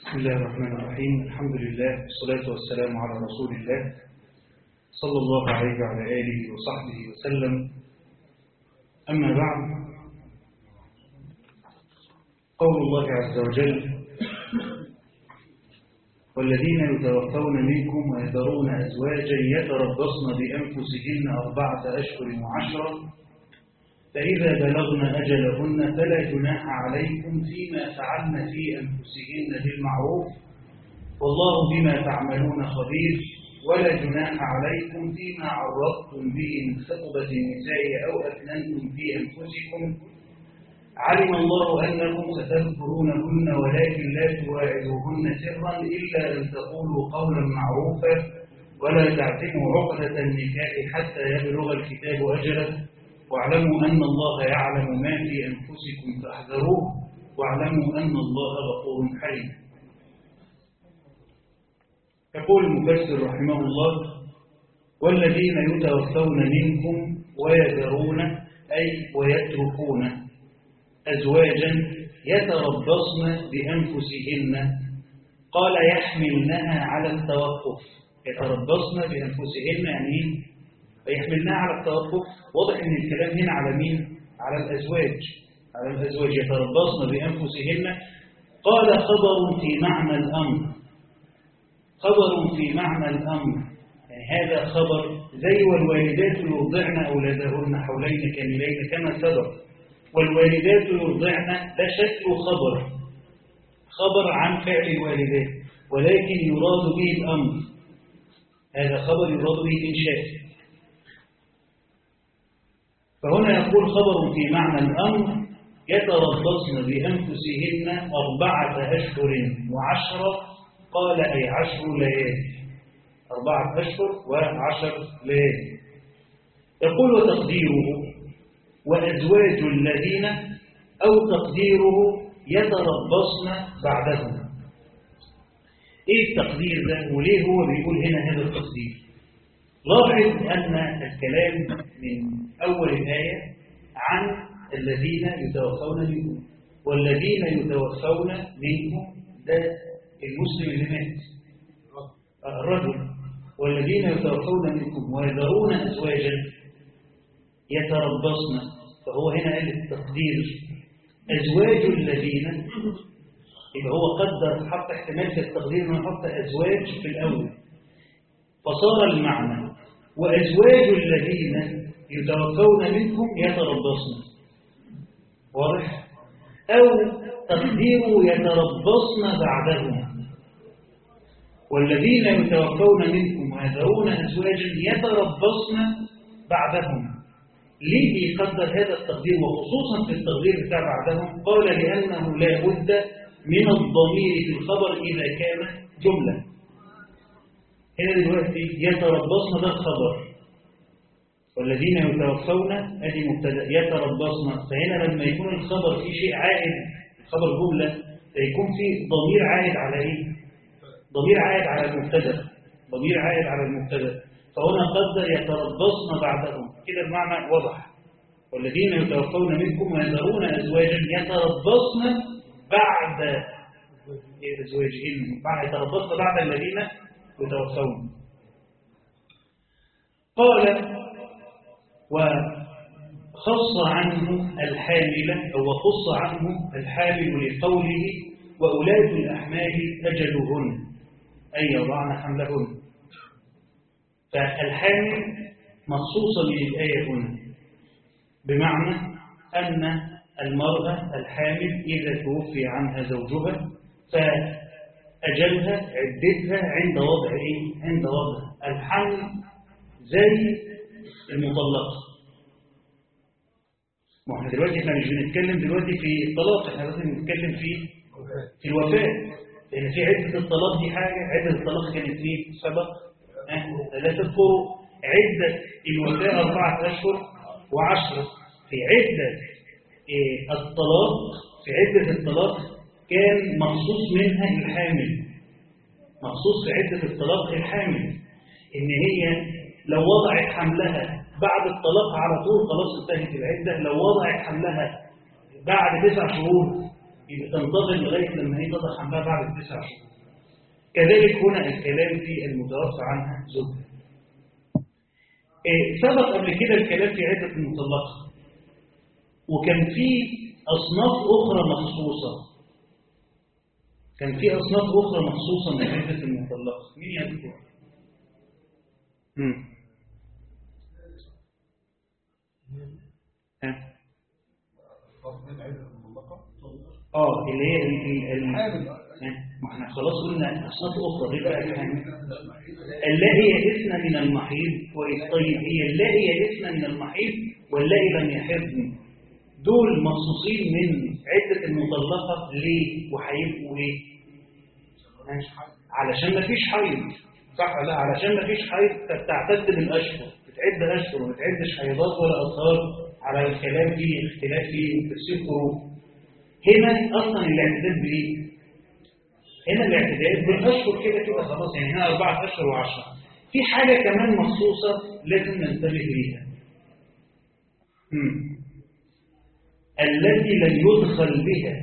بسم الله الرحمن الرحيم الحمد لله والصلاة والسلام على رسول الله صلى الله عليه وعلى آله وصحبه وسلم أما بعد قول الله عز وجل والذين يتوفون منكم ويذرون أزواجا يتربصن بأنفسهن أربعة أشهر وعشرة فإذا بلغن أجلهن فلا جناح عليكم فيما فعلن في أنفسهن بالمعروف والله بما تعملون خبير ولا جناح عليكم فيما عرضتم به من خطبة النساء أو أكننتم في أنفسكم علم الله أنكم ستذكرونهن ولكن لا تواعدوهن سرا إلا أن تقولوا قولا معروفا ولا تعزموا عقدة النكاح حتى يبلغ الكتاب أجله واعلموا أن الله يعلم ما في أنفسكم فاحذروه واعلموا أن الله غفور حليم يقول المفسر رحمه الله والذين يتوفون منكم ويذرون أي ويتركون أزواجا يتربصن بأنفسهن قال يحملنها على التوقف يتربصن بأنفسهن يعني يحملنها على التوقف واضح ان الكلام هنا على مين على الأزواج على الأزواج يتربصن بأنفسهن قال خبر في معنى الأمر خبر في معنى الأمر يعني هذا خبر زي والوالدات يرضعن أولادهن حولين كاملين كما سبق والوالدات يرضعن ده شكل خبر خبر عن فعل الوالدات ولكن يراد به الأمر هذا خبر يراد به الإنشاء فهنا يقول خبر في معنى الأمر يتربصن بأنفسهن أربعة أشهر وعشرة قال أي عشر ليالي أربعة أشهر وعشر ليالي يقول وتقديره وأزواج الذين أو تقديره يتربصن بعدهم إيه التقدير ده وليه هو بيقول هنا هذا التقدير لاحظ أن الكلام من أول الآية عن الذين يتوفون منكم والذين يتوفون منكم ده المسلم اللي مات الرجل والذين يتوفون منكم ويذرون أزواجا يتربصن فهو هنا قال التقدير أزواج الذين يبقى هو قدر حط احتمال في التقدير انه يحط أزواج في الأول فصار المعنى وأزواج الذين يتوفون منكم يتربصن واضح أو تقدير يتربصن بعدهم والذين يتوفون منكم ويذرون أزواجا يتربصن بعدهم ليه بيقدر هذا التقدير وخصوصا في التقدير بتاع بعدهم قال لأنه لا بد من الضمير في الخبر إذا كان جملة هنا دلوقتي يتربصن ده الخبر والذين يتوفون ادي مبتدا يتربصن فهنا لما يكون الخبر فيه شيء عائد خبر جمله فيكون فيه ضمير عائد على ايه ضمير عائد على المبتدا ضمير عائد على المبتدا فهنا قدر يتربصن بعدهم كده المعنى واضح والذين يتوفون منكم ويذرون ازواجا يتربصن بعد ازواجهن بعد يتربصن بعد الذين يتوفون قال وخص عنه الحامل أو وخص عنه الحامل لقوله وأولاد الأحمال أجلهن أي يضعن حملهن فالحامل مخصوصة من الآية هنا بمعنى أن المرأة الحامل إذا توفي عنها زوجها فأجلها عدتها عند وضع إيه؟ عند وضع الحمل زي المطلقة ما احنا دلوقتي احنا مش بنتكلم دلوقتي في الطلاق احنا لازم نتكلم في في الوفاة لأن في عدة الطلاق دي حاجة عدة الطلاق كانت ايه سبق اه لا تذكروا عدة الوفاة أربعة أشهر وعشرة في عدة اه الطلاق في عدة الطلاق كان مخصوص منها الحامل مخصوص في عدة الطلاق الحامل إن هي لو وضعت حملها بعد الطلاق على طول خلاص انتهت العدة لو وضعت حملها بعد تسع شهور يبقى تنتظر لغاية لما هي تضع حملها بعد التسع شهور كذلك هنا الكلام في المتوفى عنها زوجها إيه، سبق قبل كده الكلام في عدة المطلقة وكان في أصناف أخرى مخصوصة كان في أصناف أخرى مخصوصة من عدة المطلقة مين يذكر؟ مم. ها؟ اه اللي هي ال- ال- ال- ها؟ ما احنا خلاص قلنا اصناف اخرى غير بقى الحامل اللائي يئسن من المحيض كويس طيب هي اللائي يئسن من المحيض واللائي لم يحضن دول مخصوصين من عدة المطلقة ليه وهيبقوا ايه؟ ها؟ علشان ما فيش حيض صح ولا لا علشان ما فيش حيض تعتد بالاشهر بتعد اشهر وما تعدش حيضات ولا اطهار على الكلام في اختلاف في تفسير فروق هنا اصلا الاعتداد بايه؟ هنا الاعتداد بالاشهر كده كده خلاص يعني هنا اربعه اشهر وعشره في حاجه كمان مخصوصه لازم ننتبه ليها مم. التي لم يدخل بها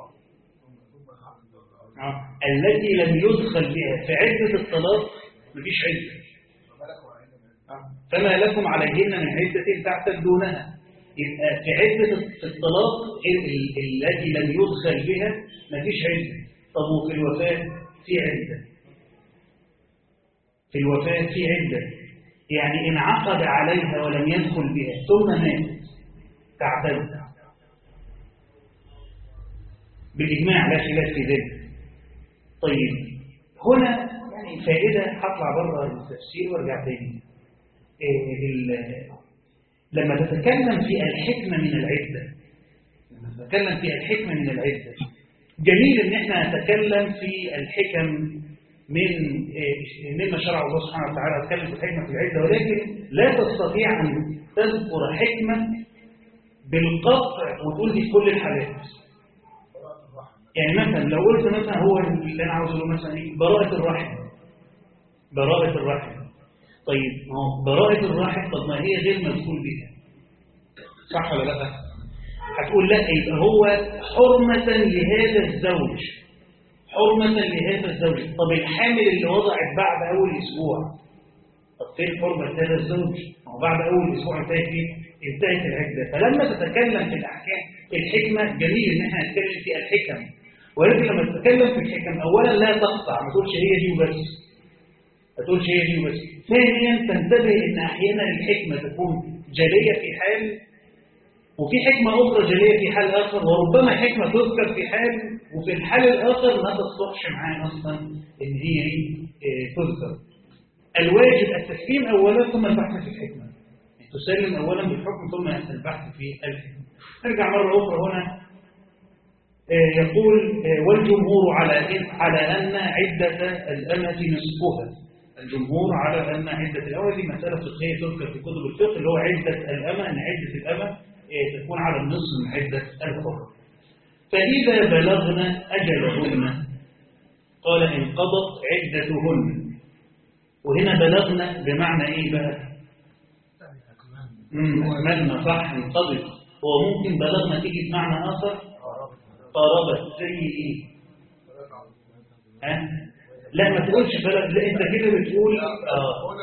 آه. التي لم يدخل بها في عدة الطلاق مفيش عدة آه. فما لكم عليهن من عدة تعتدونها يبقى في عدة الطلاق ال- ال- التي لم يدخل بها مفيش عدة طب وفي الوفاة في عدة في الوفاة في عدة يعني إن عقد عليها ولم يدخل بها ثم مات تعتد بالإجماع لا خلاف في ذلك طيب هنا يعني فائدة هطلع بره التفسير وارجع تاني إيه ال- لما تتكلم في الحكمة من العدة لما تتكلم في الحكمة من العدة جميل ان احنا نتكلم في الحكم من إيه، مما شرع الله سبحانه وتعالى نتكلم في الحكمة في العدة ولكن لا تستطيع ان تذكر حكمة بالقطع وتقول دي في كل الحالات يعني مثلا لو قلت مثلا هو اللي انا عاوز اقوله مثلا ايه براءة الرحم براءة الرحم طيب ما هو براءة الرحم طب ما هي غير مدخول بها صح ولا لا هتقول لا يبقى هو حرمة لهذا الزوج حرمة لهذا الزوج طب الحامل اللي وضعت بعد اول اسبوع طب فين حرمة هذا الزوج ما هو بعد اول اسبوع انتهت ايه انتهت العدة فلما تتكلم في الاحكام في الحكمة جميل ان احنا نتكلم في الحكم ولكن لما تتكلم في الحكم اولا لا تقطع ما تقولش هي دي وبس ما تقولش هي دي وبس ثانيا تنتبه ان احيانا الحكمه تكون جليه في حال وفي حكمه اخرى جليه في حال اخر وربما حكمه تذكر في حال وفي الحال الاخر ما تصلحش معاه اصلا ان هي ايه آه، تذكر الواجب التسليم اولا ثم البحث في الحكمه تسلم اولا بالحكم ثم البحث في الحكمه نرجع مره اخرى هنا آه، يقول آه، والجمهور على إن- على أن عدة الأمة نصفها الجمهور على أن عدة الأمة دي مسألة فقهية تذكر في كتب الفقه اللي هو عدة الأمة أن عدة الأمة آه، تكون على النصف من عدة الحر فإذا بلغن أجلهن قال انقضت عدتهن وهنا بلغن بمعنى إيه بقى؟ مم، أكملنا صح انقضت هو ممكن بلغنا تيجي بمعنى آخر قربت زي ايه ها لا ما تقولش بلد لا انت كده بتقول اه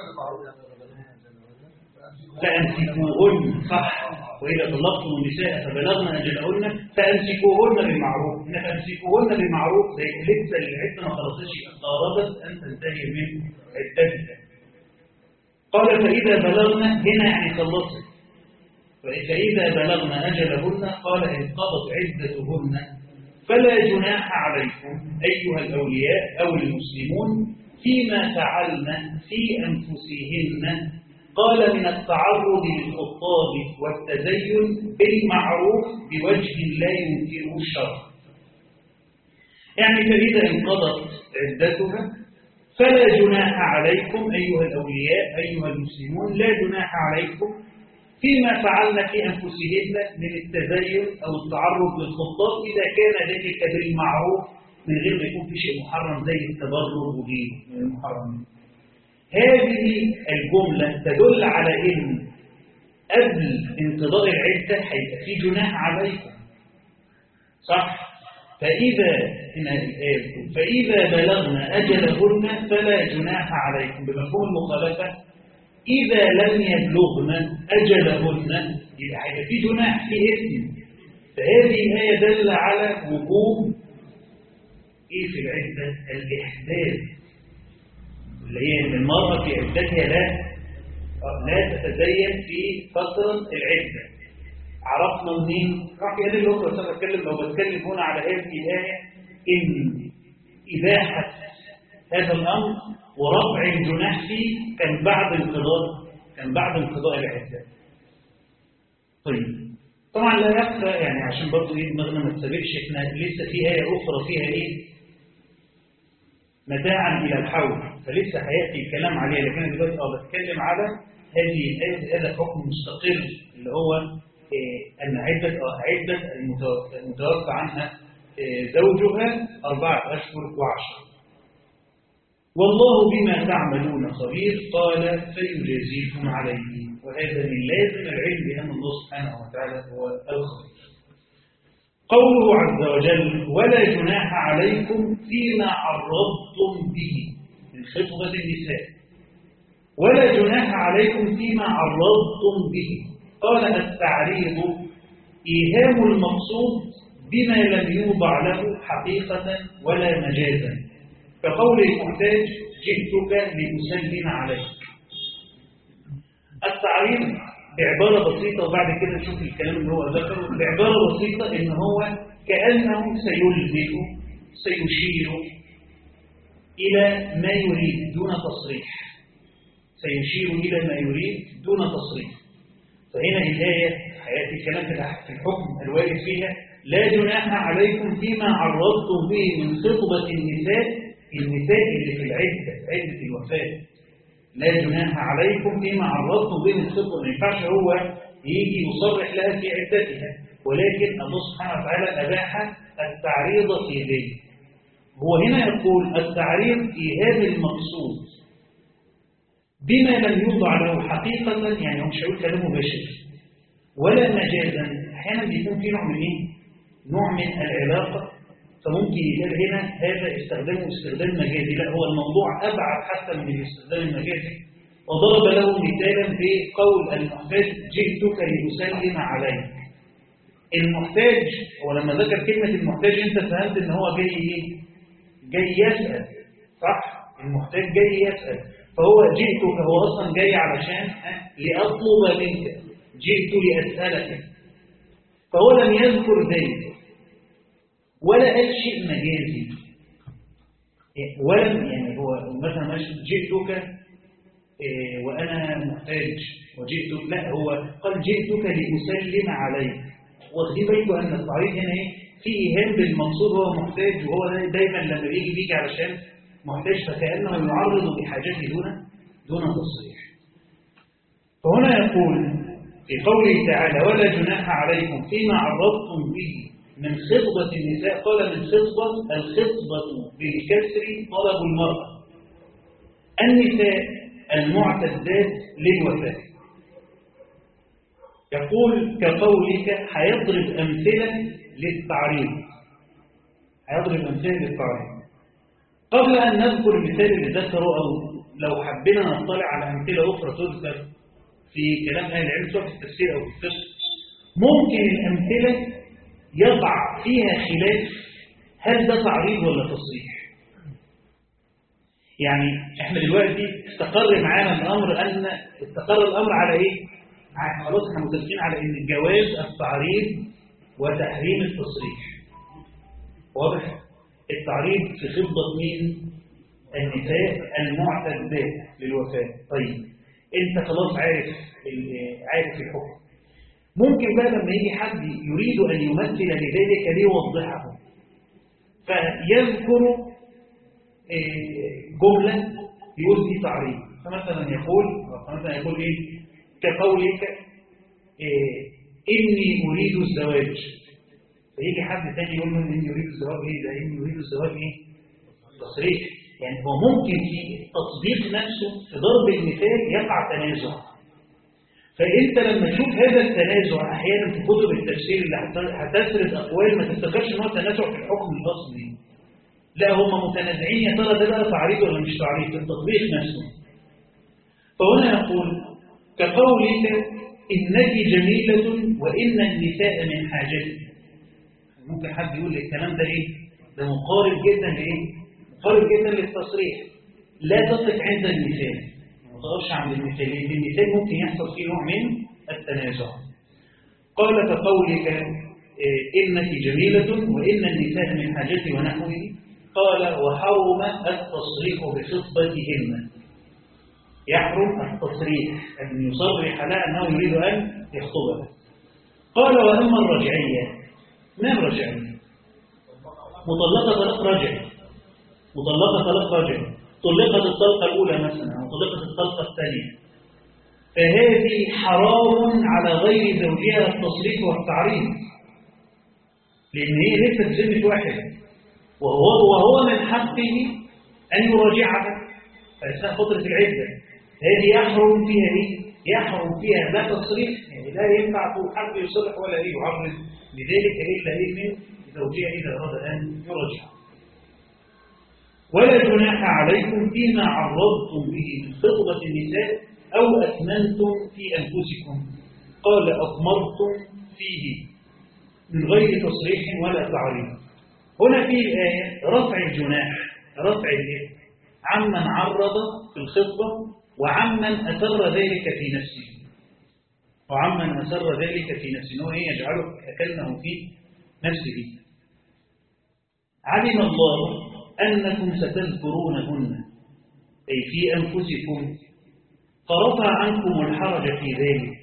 فامسكوهن صح واذا طلقتم النساء فبلغن اجلهن فامسكوهن بالمعروف هنا فامسكوهن بالمعروف زي لسه العده ما خلصتش قاربت ان تنتهي من عدتها قال فاذا بلغن هنا يعني خلصت فإذا بلغن أجلهن قال انقضت عدتهن فلا جناح عليكم أيها الأولياء أو المسلمون فيما فعلن في أنفسهن قال من التعرض للخطاب والتزين بالمعروف بوجه لا ينكره الشرع يعني فإذا انقضت عدتها فلا جناح عليكم أيها الأولياء أيها المسلمون لا جناح عليكم فيما فعلنا في أنفسهن من التزين أو التعرض للخطاب إذا كان ذلك بالمعروف من غير ما يكون في شيء محرم زي التبرج وغيره من المحرمين هذه الجملة تدل على إن قبل انقضاء العدة هيبقى في جناح عليكم صح؟ فإذا هنا الآية فإذا بلغنا أجلهن فلا جناح عليكم بمفهوم المخالفة إذا لم يبلغن أجلهن يبقى هيبقى في جناح في إثم فهذه الآية دل على وجوب إيه في العدة الإحداث اللي هي إن المرأة في عدتها لا لا تتزين في فترة العدة عرفنا منين؟ راح يقول لي الأخرى أنا بتكلم لو بتكلم هنا على هذه الآية إن إباحة هذا الأمر ورفع الجناح فيه كان بعد انقضاء كان بعد انقضاء العدة. طيب طبعا لا يخفى يعني عشان برضه ايه دماغنا ما تسابقش احنا لسه في آية أخرى فيها إيه؟ متاعا إلى الحول فلسه هيأتي الكلام عليها لكن أنا دلوقتي اه بتكلم على هذه الآية هذا حكم مستقل اللي هو إيه أن عدة عدة المتوفى عنها إيه زوجها أربعة أشهر وعشرة والله بما تعملون خبير قال فيجازيكم عليه وهذا من لازم العلم بأن الله سبحانه وتعالى هو الخبير قوله عز وجل ولا جناح عليكم فيما عرضتم به من خطبة النساء ولا جناح عليكم فيما عرضتم به قال التعريض إيهام المقصود بما لم يوضع له حقيقة ولا مجازا كقول المحتاج جئتك لأسلم عليك التعريض بعبارة بسيطة وبعد كده نشوف الكلام اللي هو ذكره بعبارة بسيطة إن هو كأنه سيلزم سيشير إلى ما يريد دون تصريح سيشير إلى ما يريد دون تصريح فهنا الآية حياتي الكلام في الحكم الوارد فيها لا جناح عليكم فيما عرضتم به من خطبة النساء النساء اللي في العدة عدة الوفاة لا جناح عليكم فيما عرضتم به من خطبة ما ينفعش هو يجي يصرح لها في عدتها ولكن الله سبحانه وتعالى أباح التعريض في ذلك هو هنا يقول التعريض في هذا المقصود بما لم يوضع له حقيقة يعني هو مش هيقول كلام مباشر ولا مجازا أحيانا بيكون في نوع من إيه؟ نوع من العلاقة فممكن يقال هنا هذا استخدامه استخدام مجازي لا هو الموضوع أبعد حتى من الاستخدام المجازي وضرب له مثالا بقول المحتاج جئتك لأسلم عليك المحتاج هو لما ذكر كلمة المحتاج انت فهمت ان هو جاي ايه جاي يسأل صح المحتاج جاي يسأل فهو جئتك هو اصلا جاي علشان لأطلب منك جئت لأسألك فهو لم يذكر ذلك ولا قال شيء مجازي ولم يعني هو مثلا ماشي جئتك إيه وأنا محتاج وجئتك لا هو قال جئتك لأسلم عليك واخدين بالكم أن التعريض هنا ايه في إيهام بالمقصود هو محتاج وهو دايما لما بيجي بيجي علشان محتاج فكأنه يعرض بحاجته دون دون تصريح فهنا يقول في قوله تعالى ولا جناح عليكم فيما عرضتم به من خطبة النساء قال من خطبة الخطبة بالكسر طلب المرأة النساء المعتدات للوفاة يقول كقولك هيضرب أمثلة للتعريض هيضرب أمثلة للتعريض قبل أن نذكر المثال اللي ذكره أو لو حبينا نطلع على أمثلة أخرى تذكر في كلام أهل العلم سواء في التفسير أو في الفقه ممكن الأمثلة يقع فيها خلاف هل ده تعريض ولا تصريح يعني احنا دلوقتي استقر معانا الامر ان استقر الامر على ايه خلاص احنا متفقين على ان جواز التعريض وتحريم التصريح واضح التعريض في خطبه مين النساء المعتدات للوفاه طيب انت خلاص عارف عارف الحكم ممكن بقى لما يجي حد يريد أن يمثل لذلك ليوضحه فيذكر جملة يقول دي تعريض فمثلا يقول فمثلا يقول إيه كقولك إيه إني أريد الزواج فيجي حد تاني يقول له إني أريد الزواج إيه ده إني أريد الزواج إيه تصريح يعني هو ممكن في التطبيق نفسه في ضرب المثال يقع تنازع فأنت لما تشوف هذا التنازع أحيانا في كتب التفسير اللي هتسرد أقوال ما تفتكرش إن هو تنازع في الحكم الأصلي لا هم متنازعين يا ترى ده بقى تعريض ولا مش تعريض في التطبيق نفسه فهنا يقول كقولك إنك جميلة وإن النساء من حاجتك ممكن حد يقول الكلام ده إيه ده مقارب جدا لإيه مقارب جدا للتصريح لا تقف عند المثال ما تقفش عند المثال لأن المثال ممكن يحصل فيه نوع من التنازع قال كقولك إنك جميلة وإن النساء من حاجتي ونحوه قال وحرم التصريح بخطبتهن يحرم التصريح أن يصرح لها أنه يريد أن يخطبها قال وأما الرجعية ما الرجعية مطلقة طلاق رجعي مطلقة طلاق رجعي طلقت الطلقة الأولى مثلا أو طلقت الطلقة الثانية فهذه حرام على غير زوجها التصريح والتعريض لأن هي ليست ذمة واحدة وهو, وهو من حقه أن يراجعها فأثناء فترة العدة هذه يحرم فيها إيه؟ يحرم فيها لا تصريح يعني لا ينفع حد يصرح ولا إيه يعرض لذلك إلا إيه من زوجها إذا أراد أن يراجع ولا جناح عليكم فيما عرضتم به من خطبة النساء أو أثمنتم في أنفسكم قال أضمرتم فيه من غير تصريح ولا تعريض هنا في الآية رفع الجناح رفع الإثم عمن عرض في الخطبة وعمن أسر ذلك في نفسه وعمن أسر ذلك في نفسه هو يجعله أكلنه في نفسه علم الله أنكم ستذكرونهن أي في أنفسكم فرفع عنكم الحرج في ذلك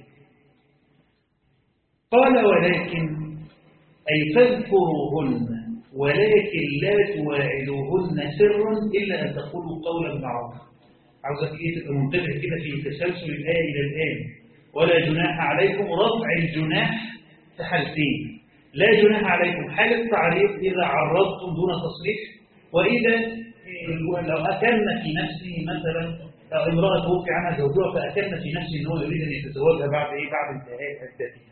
قال ولكن أي فاذكروهن ولكن لا تواعدوهن سرا إلا أن تقولوا قولا معروفا عاوزك إيه تبقى منتبه كده في تسلسل الآية إلى الآن ولا جناح عليكم رفع الجناح في حالتين لا جناح عليكم حال التعريف إذا عرضتم دون تصريح وإذا لو أكن في نفسه مثلا لو امرأة توفي عنها زوجها فأكن في نفسه أنه يريد أن يتزوجها بعد إيه بعد انتهاء عدتها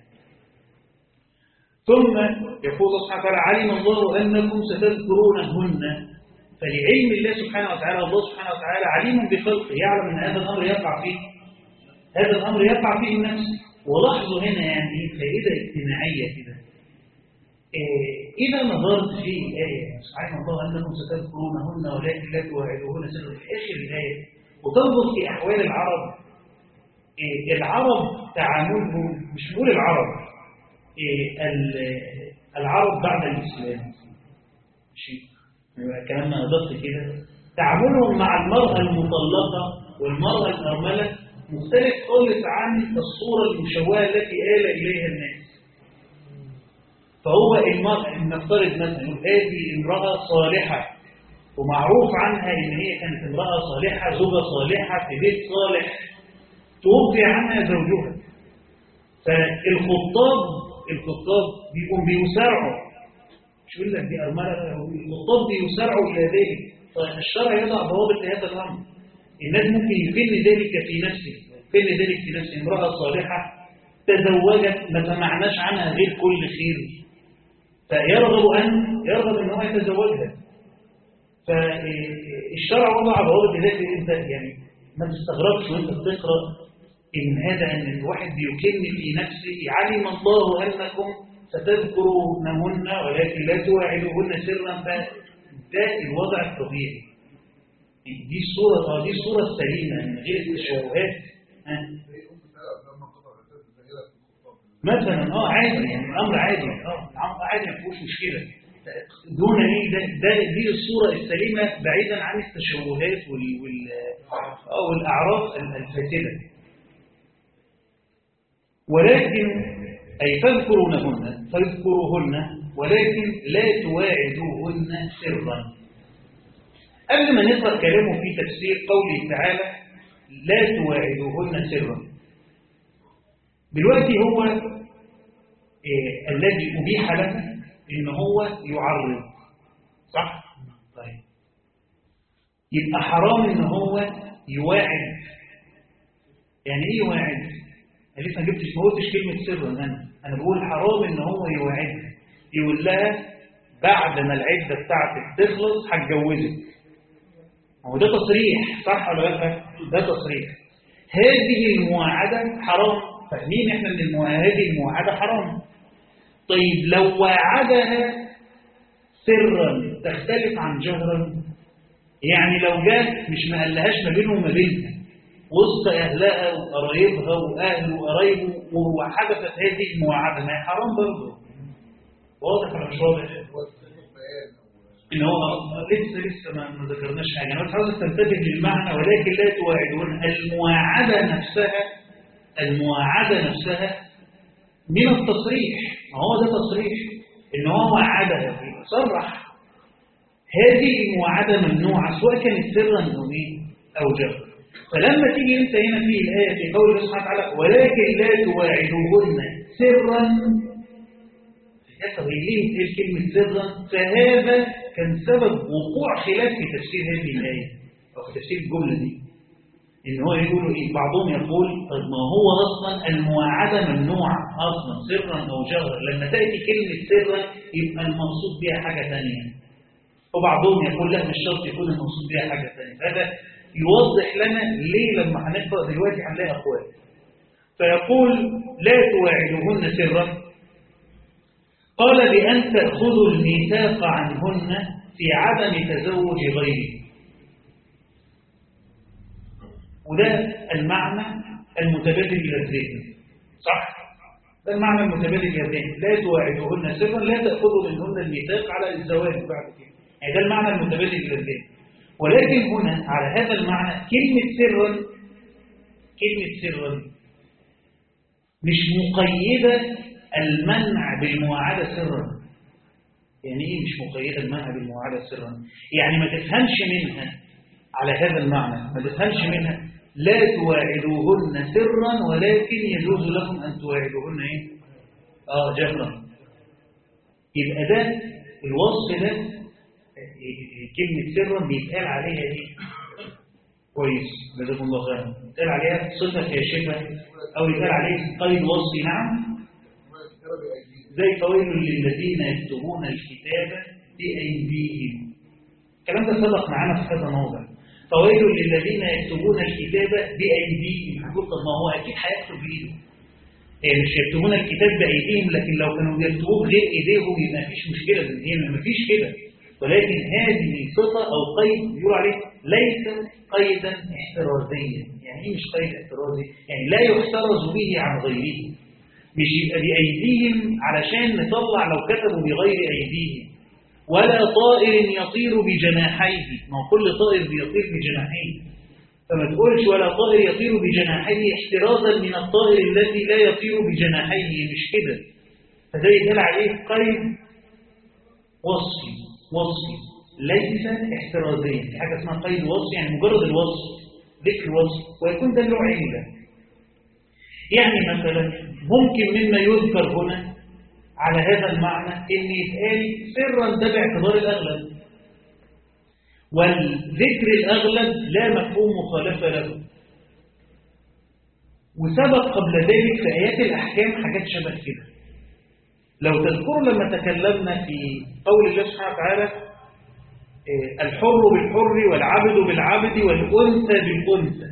ثم يقول الله سبحانه وتعالى علم الله أنكم ستذكرونهن فلعلم الله سبحانه وتعالى الله سبحانه وتعالى عليم بخلقه يعلم أن هذا الأمر يقع فيه هذا الأمر يقع فيه النفس ولاحظوا هنا يعني فائدة اجتماعية كده إيه إذا نظرت في الآية سبحان الله أنكم ستذكرونهن ولكن لا تواعدوهن سر في آخر الآية وتنظر في أحوال العرب إيه العرب تعاملهم مش نقول العرب إيه العرب بعد الإسلام شيء كلامنا أضفت كده تعاملهم مع المرأة المطلقة والمرأة الأرملة مختلف خالص عن الصورة المشوهة التي آل إليها الناس فهو المرأة نفترض مثلا هذه امرأة صالحة ومعروف عنها إن هي كانت امرأة صالحة زوجة صالحة في بيت صالح توفي عنها زوجها فالخطاب الخطاب بيقوم بيسارعوا مش يقول لك دي أرملة الخطاب بيسارعوا إلى ذلك فالشرع يضع ضوابط لهذا الأمر الناس ممكن يكن ذلك في نفسه يكن ذلك في نفسه امرأة صالحة تزوجت ما سمعناش عنها غير كل خير فيرغب أن يرغب أن هو يتزوجها فالشرع وضع ضوابط لذلك انت يعني ما تستغربش وانت بتقرا ان هذا ان الواحد بيكن في نفسه علم الله انكم ستذكرونهن ولكن لا تواعدوهن سرا فده الوضع الطبيعي دي الصورة دي الصورة السليمة من غير التشوهات مثلا اه عادي يعني الامر عادي اه الامر عادي ما فيهوش مشكله دون ايه ده, ده دي الصوره السليمه بعيدا عن التشوهات وال وال اه والاعراض الفاسده ولكن اي فاذكرونهن فاذكروهن ولكن لا تواعدوهن سرا قبل ما نقرا كلامه في تفسير قوله تعالى لا تواعدوهن سرا دلوقتي هو إيه الذي أبيح لنا إن هو يعرض صح؟ طيب يبقى حرام إن هو يواعد يعني إيه يواعد؟ انا لسه ما جبتش ما قلتش كلمه سرا انا انا بقول حرام ان هو يوعدها يقول لها بعد ما العده بتاعتك تخلص هتجوزك هو ده تصريح صح ولا لا ده تصريح هذه المواعده حرام فاهمين احنا ان الموا- هذه المواعده حرام طيب لو وعدها سرا تختلف عن جهرا يعني لو جات مش ما قالهاش ما بينه وما بينها وسط اهلها وقرايبها واهله وقرايبه وحدثت هذه المواعده ما هي حرام برضه واضح ولا مش واضح؟ ان هو لسه لسه ما ما ذكرناش حاجه انا بس عاوز تنتبه للمعنى ولكن لا توعدون المواعده نفسها المواعده نفسها من التصريح ما هو ده تصريح ان هو وعدها صرح هذه المواعده ممنوعه سواء كانت سرا او ايه او جهرا فلما تيجي انت هنا في الايه في قول الله سبحانه وتعالى ولكن لا تواعدوهن سرا يا ليه ايه كلمه سرا فهذا كان سبب وقوع خلاف في تفسير هذه الايه او في تفسير الجمله دي ان هو يقولوا ايه بعضهم يقول طب ما هو اصلا المواعده ممنوعه اصلا سرا او جهرا لما تاتي كلمه سرا يبقى المقصود بها حاجه ثانيه وبعضهم يقول لا مش شرط يكون المقصود بها حاجه ثانيه هذا يوضح لنا ليه لما هنقرا دلوقتي هنلاقي اقوال فيقول لا تواعدوهن سرا قال بأن تأخذوا الميثاق عنهن في عدم تزوج غيره وده المعنى المتبادل إلى الذهن صح؟ ده المعنى المتبادل إلى الذهن لا تواعدوهن سرا لا تأخذوا منهن الميثاق على الزواج بعد كده يعني ده المعنى المتبادل إلى الذهن ولكن هنا على هذا المعنى كلمة سرا كلمة سرا مش مقيدة المنع بالمواعدة سرا يعني ايه مش مقيدة المنع بالمواعدة سرا يعني ما تفهمش منها على هذا المعنى ما تفهمش منها لا تواعدوهن سرا ولكن يجوز لكم أن تواعدوهن ايه اه جهرا يبقى ده الوصف ده كلمة سرا بيتقال عليها ايه كويس جزاكم الله خيرا يتقال عليها صفة كاشفة أو يتقال عليه قيد وصفي نعم زي فويل للذين يكتبون الكتاب بأيديهم الكلام ده سبق معانا في كذا موضع فويل للذين يكتبون الكتاب بأيديهم هتقول طب ما هو أكيد هيكتب بإيده يعني مش يكتبون الكتاب بأيديهم لكن لو كانوا بيكتبوه بغير إيديهم يبقى مفيش مشكلة هي مفيش كده ولكن هذه صفة أو قيد بيقول عليه ليس قيدا احترازيا يعني ايه مش قيد احترازي؟ يعني لا يحترز به عن غيره مش يبقى بأيديهم علشان نطلع لو كتبوا بغير أيديهم ولا طائر يطير بجناحيه ما هو كل طائر بيطير بجناحيه فما تقولش ولا طائر يطير بجناحيه احترازا من الطائر الذي لا يطير بجناحيه مش كده فده يدل عليه قيد وصفي وصفي ليس احترازيا في حاجه اسمها قيد وصفي يعني مجرد الوصف ذكر وصف ويكون ده له عله يعني مثلا ممكن مما يذكر هنا على هذا المعنى ان يتقال سرا ده باعتبار الاغلب والذكر الاغلب لا مفهوم مخالفه له وسبق قبل ذلك في ايات الاحكام حاجات شبه كده لو تذكروا لما تكلمنا في قول الله سبحانه وتعالى الحر بالحر والعبد بالعبد والانثى بالانثى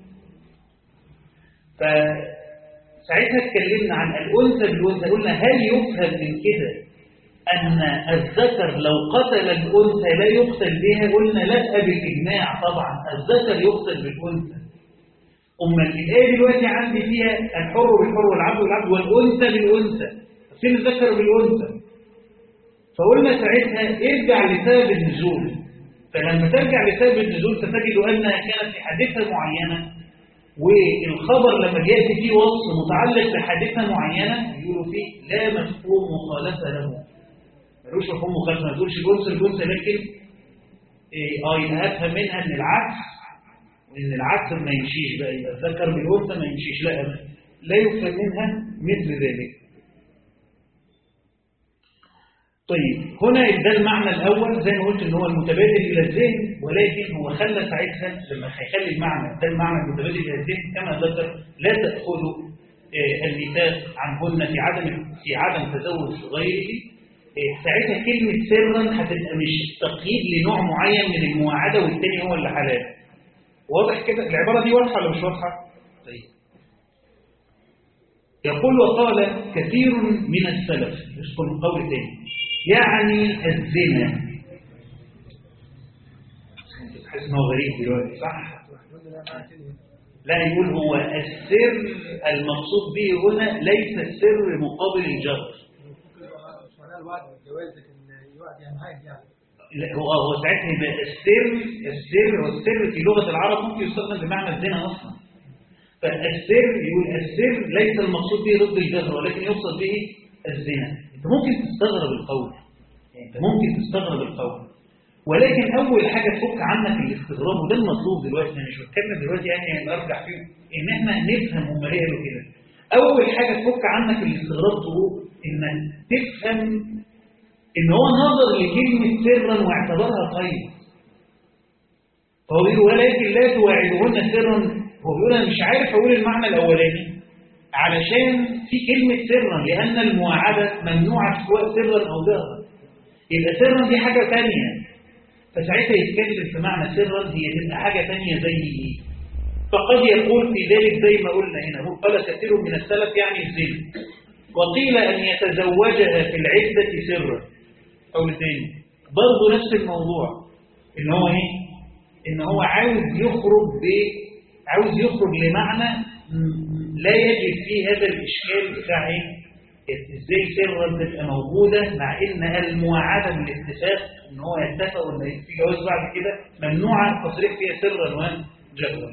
ف ساعتها اتكلمنا عن الأنثى بالأنثى قلنا هل يفهم من كده أن الذكر لو قتل الأنثى لا يقتل بها قلنا لا بالإجماع طبعا الذكر يقتل بالأنثى أما الآية دلوقتي عندي فيها الحر بالحر والعبد بالعبد والأنثى بالأنثى فين الذكر بالأنثى فقلنا ساعتها ارجع لسبب النزول فلما ترجع لسبب النزول ستجد أنها كانت في حادثة معينة والخبر لما بيأتي فيه وصف متعلق بحادثة معينة يقولوا فيه لا مفهوم مخالفة له ملوش مفهوم مخالفة ما تقولش جنس الجنس لكن اه يبقى افهم منها ان العكس وان العكس ما يمشيش بقى يبقى الذكر بالانثى ما يمشيش لا لا يفهم منها مثل ذلك طيب هنا ده المعنى الأول زي ما قلت إن هو المتبادل إلى الذهن ولكن هو خلى ساعتها لما هيخلي المعنى ده المعنى المتبادل إلى الذهن كما ذكر لا تأخذوا آه، الميثاق عنهن في عدم في عدم تزوج غيره آه، ساعتها كلمة سرا هتبقى مش تقييد لنوع معين من المواعدة والتاني هو اللي حلال واضح كده العبارة دي واضحة ولا مش واضحة؟ طيب يقول وقال كثير من السلف يذكر قول تاني يعني الزنا تحس ان هو غريب دلوقتي صح؟ لا يقول هو السر المقصود به هنا ليس السر مقابل الجر لا هو هو ساعتها يبقى السر السر والسر في لغة العرب ممكن يستخدم بمعنى الزنا أصلا فالسر يقول السر ليس المقصود به ضد الجهر ولكن يقصد به الزنا انت ممكن تستغرب القول يعني انت ممكن تستغرب القول ولكن اول حاجه تفك عنك الاستغراب وده المطلوب دلوقتي انا مش بتكلم دلوقتي يعني ارجع فيه ان احنا نفهم هم ليه قالوا كده اول حاجه تفك عنك الاستغراب تقول انك تفهم ان هو نظر لكلمه سرا واعتبرها طيب فهو بيقول ولكن لا تواعدهن سرا هو بيقول انا مش عارف اقول المعنى الاولاني علشان في كلمه سرا لان المواعده ممنوعه سواء سرا او جهرا يبقى سرا دي حاجه ثانيه فساعتها يتكلم في معنى سرا هي تبقى حاجة تانية زي ايه فقد يقول في ذلك زي ما قلنا هنا هو قال كثير من السلف يعني الزنا وقيل أن يتزوجها في العدة سرا أو تاني برضه نفس الموضوع إن هو إيه؟ إن هو عاوز يخرج ب عاوز يخرج لمعنى لا يجد فيه هذا الإشكال بتاع إيه؟ ازاي سرا تبقى موجودة مع ان المواعدة بالاتفاق ان هو يتفق وان في جواز بعد كده ممنوعة التصريح فيها سرا وجهرا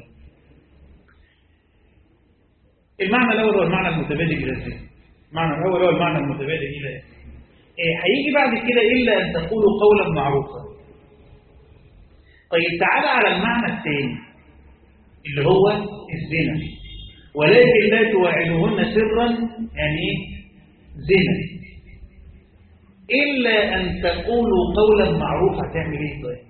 المعنى الاول هو المعنى المتبادل الى الذهن المعنى الاول هو المعنى المتبادل الى إيه هيجي بعد كده الا ان تقولوا قولا معروفا طيب تعالى على المعنى الثاني اللي هو الزنا ولكن لا تواعدهن سرا يعني ايه زنا إلا أن تقولوا قولا معروفا تعمل إيه طيب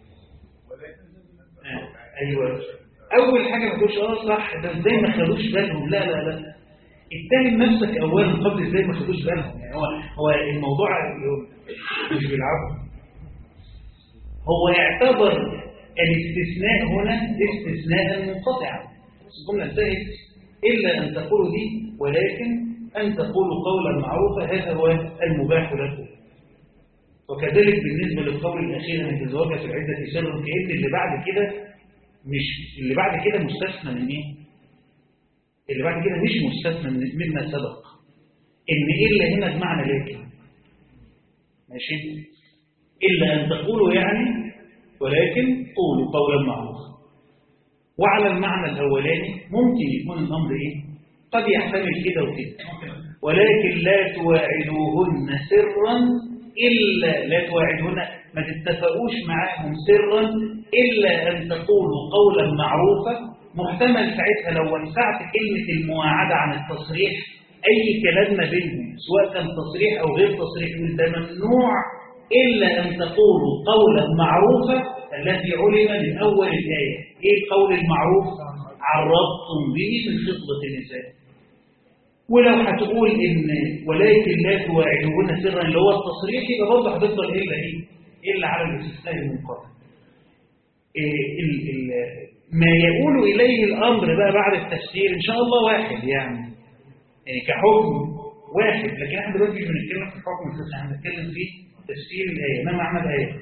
آه. أيوة أول حاجة ما تقولش آه صح ده إزاي ما خدوش بالهم لا لا لا اتهم نفسك أولا قبل إزاي ما خدوش بالهم يعني هو هو الموضوع مش بالعرض هو اعتبر الاستثناء هنا استثناء منقطعا الجملة انتهت إلا أن تقولوا دي ولكن أن تقولوا قولا معروفا هذا هو المباح لكم وكذلك بالنسبة للقول الأخير أن تزوجها في العدة سر كأن اللي بعد كده مش اللي بعد كده مستثنى من إيه؟ اللي بعد كده مش مستثنى مما سبق إن إلا هنا بمعنى لكن ماشي إلا أن تقولوا يعني ولكن قولوا قولا معروفا وعلى المعنى الأولاني ممكن يكون الأمر إيه؟ قد يحتمل كده وكده ولكن لا تواعدوهن سرا إلا لا تواعدوهن ما تتفقوش معاهم سرا إلا أن تقولوا قولا معروفا محتمل ساعتها لو وسعت كلمة المواعدة عن التصريح أي كلام ما بينهم سواء كان تصريح أو غير تصريح ده ممنوع إلا أن تقولوا قولا معروفا الذي علم من أول الآية إيه القول المعروف عرضتم به من خطبة النساء ولو هتقول إن ولكن لا تواعدوهن سرا اللي هو التصريح يبقى برضه هتفضل إلا إيه؟ إلا على الاستثناء المنقطع. إيه ال ال ما يقول إليه الأمر بقى بعد التفسير إن شاء الله واحد يعني يعني كحكم واحد لكن احنا دلوقتي مش بنتكلم في الحكم الفقهي احنا بنتكلم في تفسير الآية ما معنى الآية؟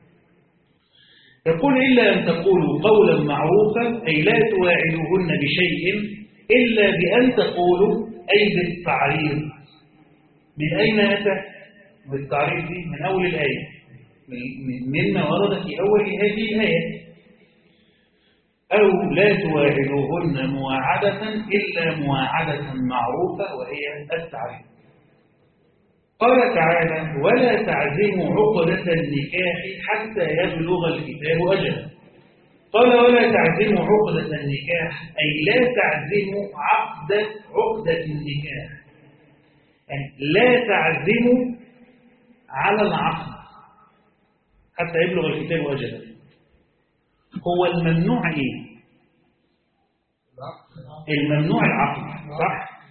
يقول إلا أن تقولوا قولا معروفا أي لا تواعدوهن بشيء إلا بأن تقولوا أي بالتعريض من أين أتى بالتعريض دي من أول الآية مما ورد في أول هذه الآية أو لا تواعدوهن مواعدة إلا مواعدة معروفة وهي التعريض قال تعالى ولا تعزموا عقدة النكاح حتى يبلغ الكتاب أجله قال ولا تعزموا عقدة النكاح أي لا تعزموا عقد عقدة النكاح يعني لا تعزموا على العقد حتى يبلغ الكتاب أجله هو الممنوع إيه؟ الممنوع العقد صح؟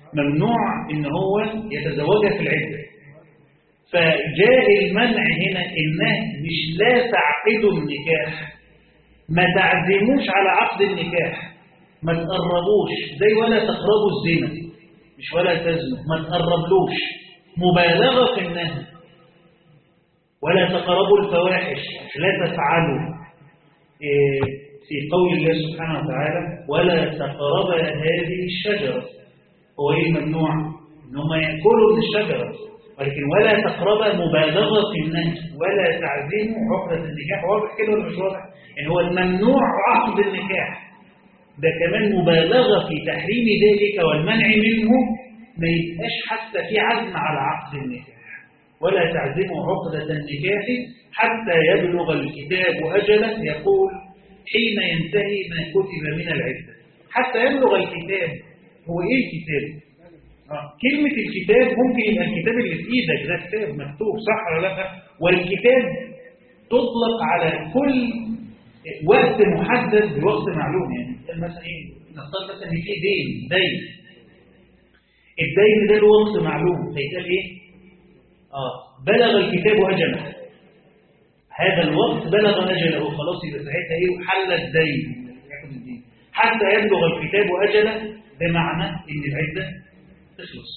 ممنوع ان هو يتزوجها في العدة فجاء المنع هنا انه مش لا تعقدوا النكاح ما تعزموش على عقد النكاح ما تقربوش زي ولا تقربوا الزنا مش ولا تزنوا ما تقربلوش مبالغة في النهي ولا تقربوا الفواحش لا تفعلوا إيه في قول الله سبحانه وتعالى ولا تقرب هذه الشجرة هو ايه الممنوع ان هم يأكلوا من الشجرة ولكن ولا تقرب مبالغة في النهي ولا تعزموا عقدة النكاح واضح كده ولا مش واضح ان هو الممنوع عقد النكاح ده كمان مبالغة في تحريم ذلك والمنع منه ما يبقاش حتى في عزم على عقد النكاح ولا تعزموا عقدة النكاح حتى يبلغ الكتاب أجله يقول حين ينتهي ما كتب من العدة حتى يبلغ الكتاب هو ايه الكتاب آه. كلمة الكتاب ممكن يبقى الكتاب اللي في ايدك ده كتاب مكتوب صح ولا لا والكتاب تطلق على كل وقت محدد بوقت معلوم يعني مثلا ايه نفترض مثلا ان في دين دين الدين ده له وقت معلوم فيتقال ايه اه بلغ الكتاب اجله هذا الوقت بلغ اجله خلاص يبقى ساعتها ايه حل الدين ياخد الدين حتى يبلغ الكتاب اجله بمعنى ان العده تخلص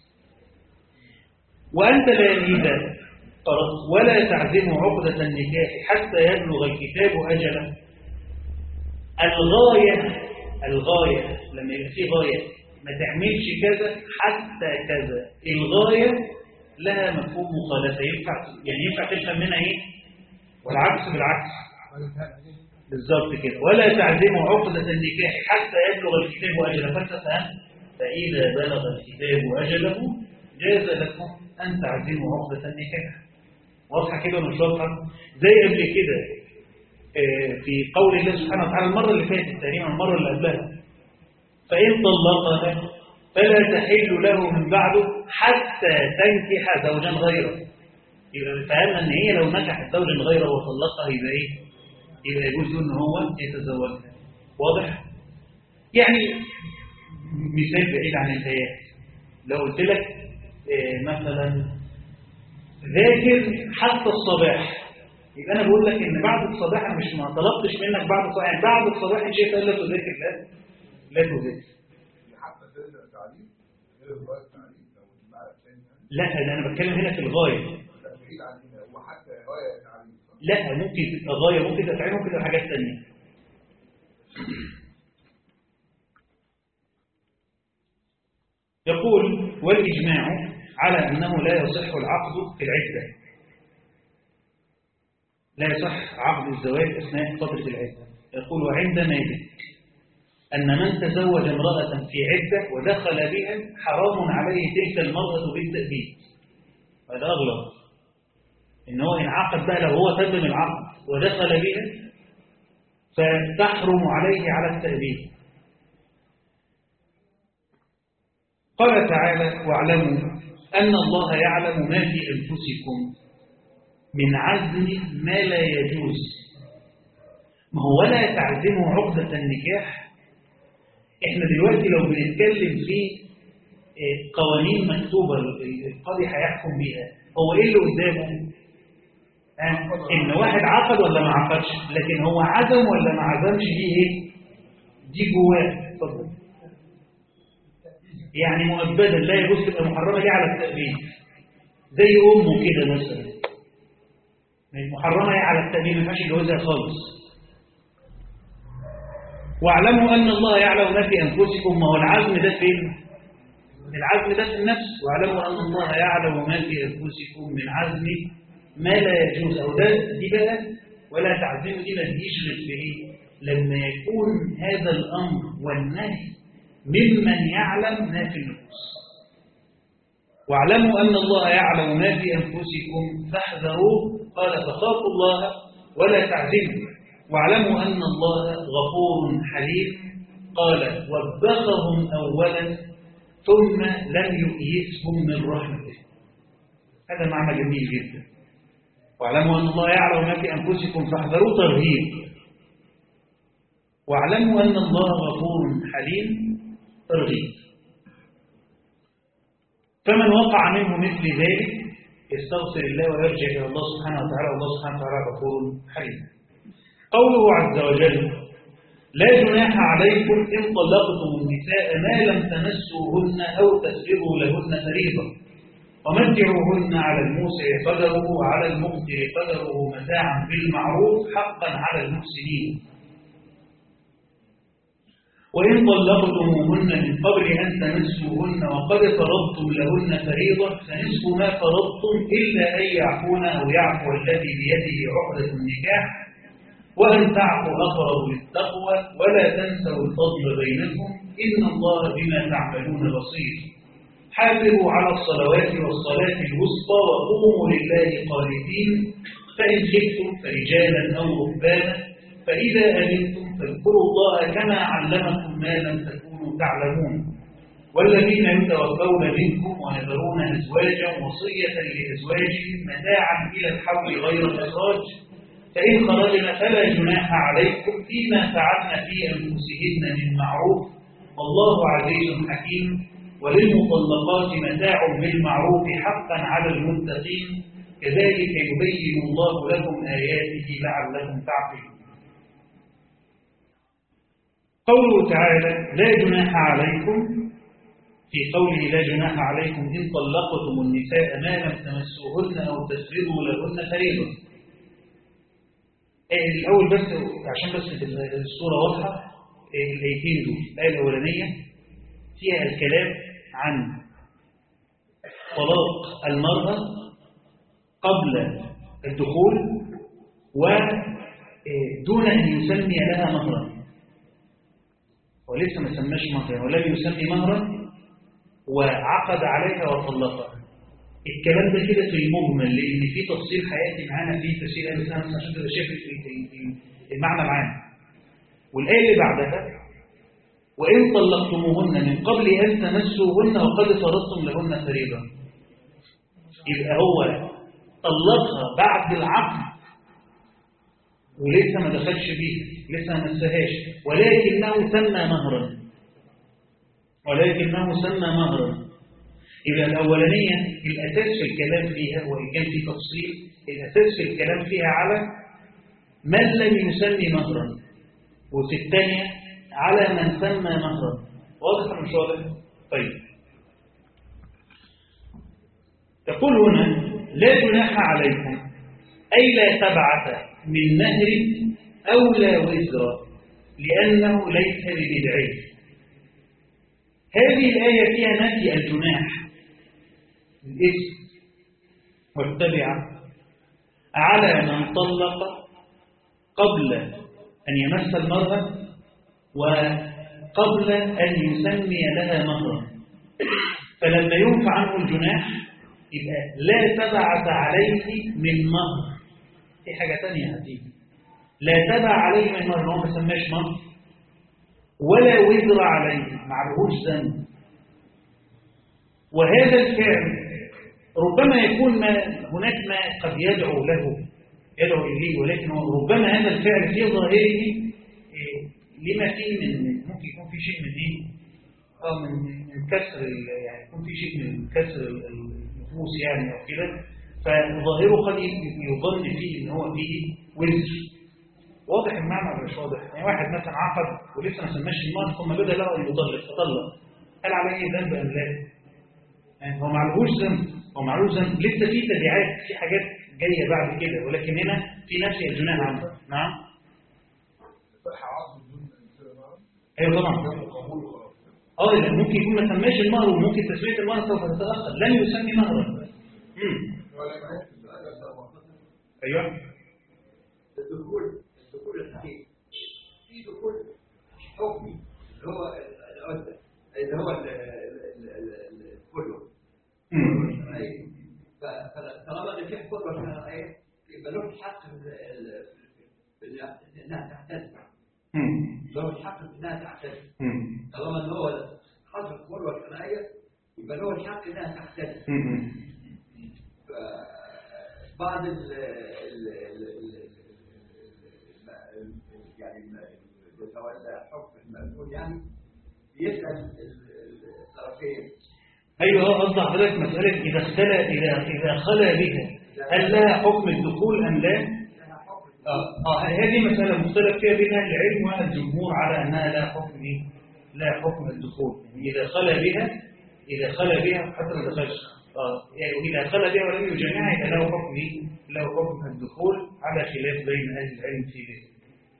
وانت لا اذا ولا تعزموا عقدة النكاح حتى يبلغ الكتاب أجله الغاية الغاية لما يبقى فيه غاية ما تعملش كذا حتى كذا الغاية لها مفهوم مخالفة ينفع يعني ينفع تفهم منها ايه والعكس بالعكس بالظبط كده ولا تعزموا عقدة النكاح حتى يبلغ الكتاب أجله فانت فهمت فإذا بلغ الكتاب أجله جاز لكم أن تعزموا عقدة النكاح واضحة كده ولا مش واضحة زي قبل كده في قول الله سبحانه وتعالى المرة اللي فاتت تقريبا المرة اللي قبلها فإن طلقها فلا تحل له من بعده حتى تنكح زوجا غيره يبقى فهمنا ان هي لو نكحت زوجا غيره وطلقها يبقى ايه يبقى يجوز ان هو يتزوجها واضح يعني مثال بعيد عن الآيات لو قلت لك إيه مثلا ذاكر حتى الصباح يبقى انا بقول لك ان بعد الصباح انا مش ما طلبتش منك بعد الصباح يعني بعد الصباح ان شئت الا تذاكر لا لا تذاكر حتى تقدر التعليم غير الغايه التعليم لو المعنى الثاني لا ده انا بتكلم هنا في الغايه لا بعيد عن هنا هو حتى غايه التعليم صح؟ لا ممكن تبقى غايه ممكن تبقى تعليم ممكن تبقى حاجات ثانيه يقول والاجماع على انه لا يصح العقد في العده لا يصح عقد الزواج أثناء فترة العدة يقول وعندما يدرك أن من تزوج امرأة في عدة ودخل بها حرام عليه تلك المرأة بالتأبيد هذا أغلط إن هو انعقد بقى لو هو تمم العقد ودخل بها فتحرم عليه على التأبيد قال تعالى واعلموا أن الله يعلم ما في أنفسكم من عزم ما لا يجوز ما هو ولا تعزموا عقدة النكاح احنا دلوقتي لو بنتكلم في قوانين مكتوبة القاضي هيحكم بيها هو ايه اللي قدامه آه، ان واحد عقد ولا ما عقدش لكن هو عزم ولا ما عزمش دي ايه دي جواه اتفضل يعني مؤبدا لا يجوز تبقى محرمه ليه على التأبيد زي امه كده مثلا محرمه ليه على التأبيد ما ينفعش يجوزها خالص واعلموا ان الله يعلم ما في انفسكم ما هو العزم ده فين العزم ده في النفس واعلموا ان الله يعلم ما في انفسكم من عزم ما لا يجوز او ده دي بقى ولا تعزم دي ما تجيش غير في ايه لما يكون هذا الامر والنهي ممن يعلم ما في النفوس واعلموا ان الله يعلم ما في انفسكم فاحذروه قال فخافوا الله ولا تعزموا واعلموا ان الله غفور حليم قال وبخهم اولا ثم لم يؤيسهم من رحمته هذا معنى جميل جدا واعلموا أن الله يعلم ما في أنفسكم فاحذروا ترهيب واعلموا أن الله غفور حليم ترغيب فمن وقع منه مثل ذلك يستغفر الله ويرجع إلى الله سبحانه وتعالى والله سبحانه وتعالى غفور حليم قوله عز وجل لا جناح عليكم إن طلقتم النساء ما لم تمسوهن أو تسبغوا لهن فريضة ومتعوهن على الموسع قدره وعلى المقتر قدره متاعا بالمعروف حقا على المحسنين وإن طلقتموهن من قبل أن تمسوهن وقد فرضتم لهن فريضة فنصف ما فرضتم إلا أن يعفون أو يعفو الذي بيده عقدة النكاح وأن تعفوا أقرب للتقوى ولا تنسوا الفضل بينكم إن الله بما تعملون بصير حافظوا على الصلوات والصلاة الوسطى وقوموا لله قانتين فإن خفتم فرجالا أو رهبانا فإذا أمنتم فاذكروا الله كما علمكم ما لم تكونوا تعلمون والذين يتوفون منكم ويذرون أزواجا وصية لأزواجهم متاعا إلى الحول غير إخراج فإن خرجنا فلا جناح عليكم فيما فعلن في أنفسهن من معروف والله عزيز حكيم وللمطلقات متاع بالمعروف حقا على المتقين كذلك يبين الله لكم آياته لعلكم تعقلون قوله تعالى لا جناح عليكم في قوله لا جناح عليكم إن طلقتم النساء ما لم تمسوهن أو تسرضوا لهن فريضة الأول بس عشان بس الصورة واضحة الآيتين دول الآية الأولانية فيها الكلام عن طلاق المرأة قبل الدخول ودون أن يسمي لها مهرا ولسه ما سماش مهرا ولم يسمي مهرا وعقد عليها وطلقها الكلام ده كده في المجمل لان في تفصيل حياتي معانا في تفسير اهل السنه عشان تبقى شايف المعنى معانا والايه اللي بعدها وان طلقتموهن من قبل ان تمسوهن وقد فرضتم لهن فريضه يبقى هو طلقها بعد العقد ولسه ما دخلش بيها لسه ما مسهاش ولكنه سمى مهرا ولكنه سمى مهرا يبقى الأولانية الأساس في الكلام فيها وإن كان في تفصيل الأساس في الكلام فيها على من لم يسمي مهرا وفي الثانية على من سمى مهرا واضح ولا مش واضح؟ طيب تقول هنا لا جناح عليكم أي لا تبعث من نهر أو لا وزر لأنه ليس ببدعي هذه الآية فيها نفي الجناح الاسم والتبعة على من طلق قبل أن يمس المرأة وقبل أن يسمي لها مهرا فلما ينفع عنه الجناح يبقى لا تبعث عليه من مهر دي حاجة تانية هتيجي لا تبع عليه من مهر هو ما سماش مهر ولا وزر عليه معلهوش ذنب وهذا الفعل ربما يكون ما هناك ما قد يدعو له يدعو إليه ولكن ربما هذا الفعل في ظاهره لما فيه من ممكن يكون في شيء من ايه اه من من كسر يعني يكون في شيء من كسر النفوس يعني او كده فظاهره قد يظن فيه ان هو فيه وزر واضح المعنى ولا مش واضح يعني واحد مثلا عقد ولسه ما سماش المال ثم بدا له ان يطلق فطلق هل عليه ذنب ام لا يعني هو معلهوش ذنب هو معلوش ذنب لسه في تبعات في حاجات جايه بعد كده ولكن هنا في نفي الجنان عنه نعم صح عقد بدون انسان معه ايوه طبعا قبول وخلاص اه لأن ممكن يكون ما سماش المهر وممكن تسميه المهر سوف تتاخر لن يسمي مهرا امم ولا ما يكتب على سبعة ايوه الدخول الدخول الحقيقي في دخول حكمي اللي هو العدة اللي هو ال- ال- ال- ال- كله امم أي. ف- فطالما ان في حقوق شرعيه يبقى له الحق في ال- ال- في ال- انها تعتد امم له الحق في انها تعتد امم طالما ان هو حصل قوة شرعيه يبقى له الحق انها تعتد امم بعض ال ال ال ال ال- يعني ال- يتولى حكم المأمون يعني يسأل ال- ال- الطرفين أيوه اه قصد حضرتك مسألة إذا اختلى إذا إذا خلا بها هل لها حكم الدخول أم لا؟ آه آه هذه مسألة مختلف فيها بين أهل العلم والجمهور على أنها لا حكم إيه؟ لا حكم الدخول يعني إذا خلا بها إذا خلا بها حتى ما دخلش آه يعني إذا خلا بها ولم يجامعها يبقى له حكم إيه؟ له حكم الدخول على خلاف بين أهل العلم في ذلك.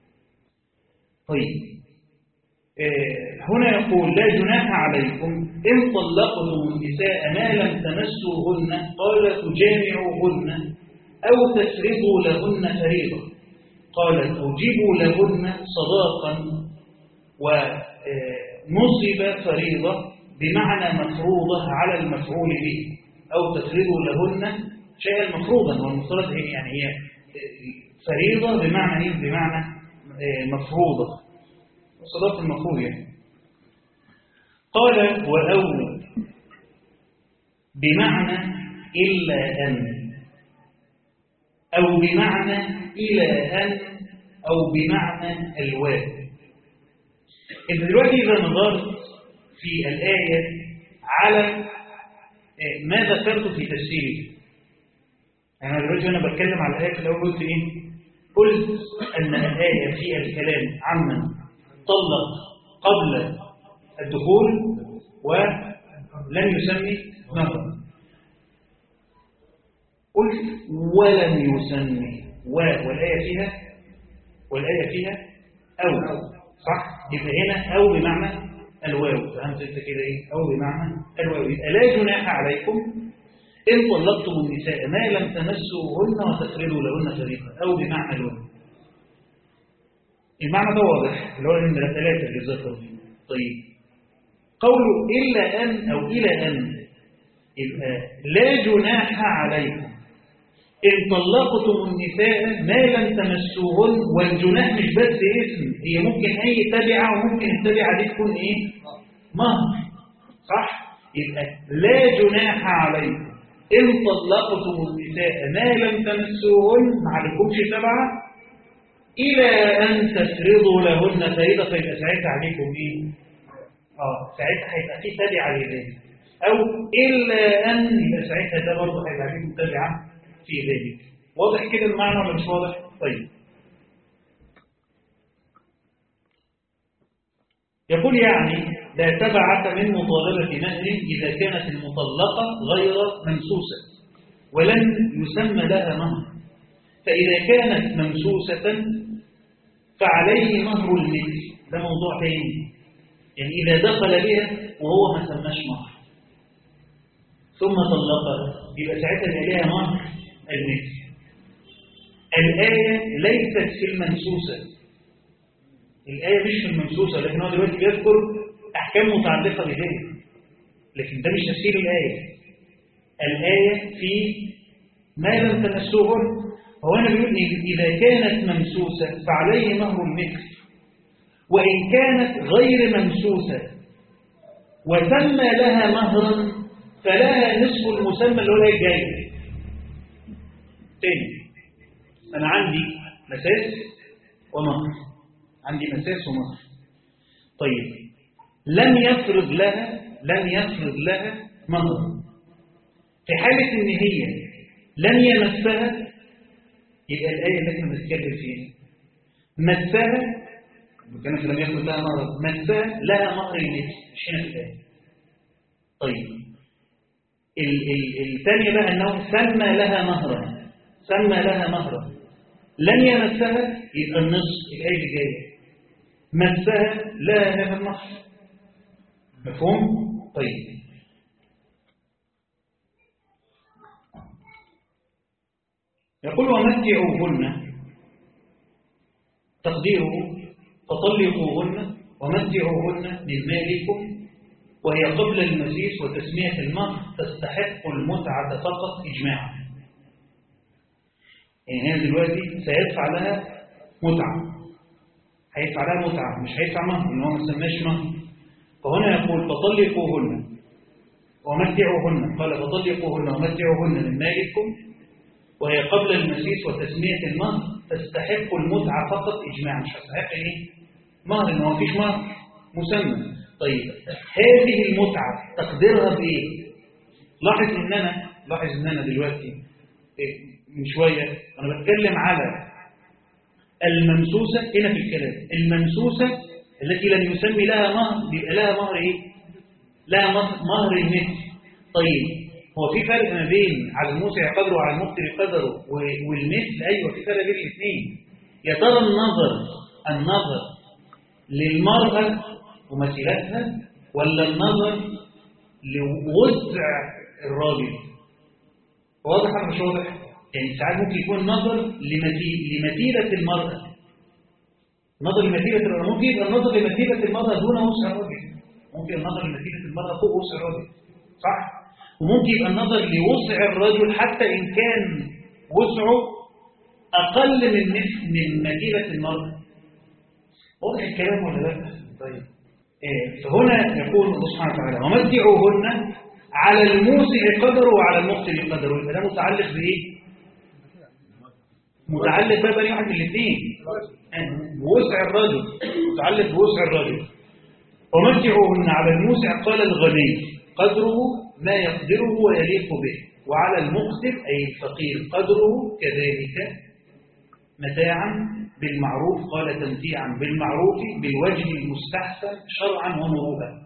طيب آه، هنا يقول لا جناح عليكم إن طلقتم النساء ما لم تمسوهن قال تجامعوهن أو تفرضوا لهن فريضة قال توجبوا لهن صداقا ونصب فريضة بمعنى مفروضة على المفعول به أو تفرضوا لهن شيئا مفروضا والمفترض هي يعني هي فريضة بمعنى إيه؟ بمعنى آه، مفروضة صداق المفروض يعني قال وأو بمعنى إلا أن أو بمعنى إلى أن أو بمعنى الواو إذا دلوقتي إذا نظرت في الآية على آه، ما ذكرت في تفسيري أنا دلوقتي وأنا بتكلم على الآية في الأول قلت إيه؟ قلت أن الآية فيها الكلام عمن طلق قبل الدخول ولم يسمي نظرا قلت ولم يسمي و والآية فيها والآية فيها أو صح يبقى هنا أو بمعنى الواو فهمت انت كده ايه أو بمعنى الواو يبقى لا جناح عليكم إن طلقتم النساء ما لم تمسوهن وتفردوا لهن فريقا أو بمعنى الواو المعنى ده واضح اللي هو عندنا ثلاثة اللي ذكروا طيب قوله إلا أن أو إلى أن يبقى لا جناح عليكم إن طلقتم النساء ما لم تمسوهن والجناح مش بس اسم هي ممكن أي تبعة وممكن التبعة دي تكون إيه؟ مهر صح؟ يبقى لا جناح عليكم إن طلقتم النساء ما لم تمسوهن ما عليكمش تبعة إلى أن تفرضوا لهن فريضة فيبقى ساعتها عليكم إيه؟ آه ساعتها هيبقى في تبعة لذلك أو إلا أن يبقى ساعتها ده برضه هيبقى عليكم تبعة في ذلك واضح كده المعنى ولا مش واضح؟ طيب يقول يعني لا تبعة من مطالبة مهر إذا كانت المطلقة غير ممسوسة ولم يسمى لها مهر فإذا كانت ممسوسة فعليه مهر المثل ده موضوع تاني يعني إذا دخل بها وهو ما سماش مهر ثم طلقها يبقى ساعتها يبقى لها مهر المثل الآية ليست في المنسوسة الآية مش في المنسوسة لكن هو دلوقتي بيذكر أحكام متعلقة بذلك لكن ده مش تفسير الآية الآية في ما لم تمسوهن هو أنا بيقول إذا كانت ممسوسة فعليه مهر المثل وإن كانت غير ممسوسة وسمى لها مهرا فلها نصف المسمى اللي هو الآية الجاية تاني أنا عندي مساس ومهر عندي مساس ومهر طيب لم يفرض لها لم يفرض لها مهر في حالة إن هي لم يمسها يبقى الآية اللي احنا بنتكلم فيها مسها كانت لم يفرض لها مهر مسها لها مهر المثل مش هنا في الآية طيب الثانية بقى أنه سمى لها مهرا سمى لها مهرا لن يمسها يبقى النصف الآية اللي جاية مسها لا هذا المهر مفهوم؟ طيب يقول ومتعوهن تقديره فطلقوهن ومتعوهن من مالكم وهي قبل المسيس وتسمية المهر تستحق المتعة فقط إجماعا يعني هي دلوقتي سيدفع لها متعة هيدفع لها متعة مش هيدفع مهر إن هو ما سماش مهر فهنا يقول فطلقوهن ومتعوهن قال فطلقوهن ومتعوهن من مالكم وهي قبل المسيس وتسمية المهر تستحق المتعة فقط إجماعا مش هتستحق إيه؟ مهر إن هو مفيش مهر مسمى طيب هذه المتعة تقديرها بإيه؟ لاحظ ان انا لاحظ ان انا دلوقتي إيه، من شويه انا بتكلم على الممسوسه هنا في الكلام الممسوسه التي لم يسمي لها مهر بيبقى لها مهر ايه لها مهر مهر المثل طيب هو في فرق ما بين على الموسع قدره وعلى المقتل قدره و- والمثل ايوه في فرق بين الاثنين يا ترى النظر النظر للمرأة ومثيلتها ولا النظر لوسع الراجل واضح ولا مش واضح؟ يعني ساعات ممكن يكون نظر لمثي- لمثيلة المرأة نظر لمثيلة المرأة ممكن يبقى النظر لمثيلة المرأة دون وسع الراجل ممكن النظر لمثيلة المرأة فوق وسع الراجل صح؟ وممكن يبقى النظر لوسع الرجل حتى إن كان وسعه أقل من مثل من مثيلة المرأة واضح الكلام ولا لا؟ طيب إيه، فهنا يقول الله سبحانه وتعالى ومتعوهن على الموسع قدره وعلى المقتل قدره يبقى ده متعلق بإيه؟ متعلق بقى بني واحد من الاثنين بوسع الرجل متعلق بوسع الرجل ومتعوهن على الموسع قال الغني قدره ما يقدره ويليق به وعلى المقتل أي الفقير قدره كذلك متاعا بالمعروف قال تمتيعا بالمعروف بالوجه المستحسن شرعا ومروءا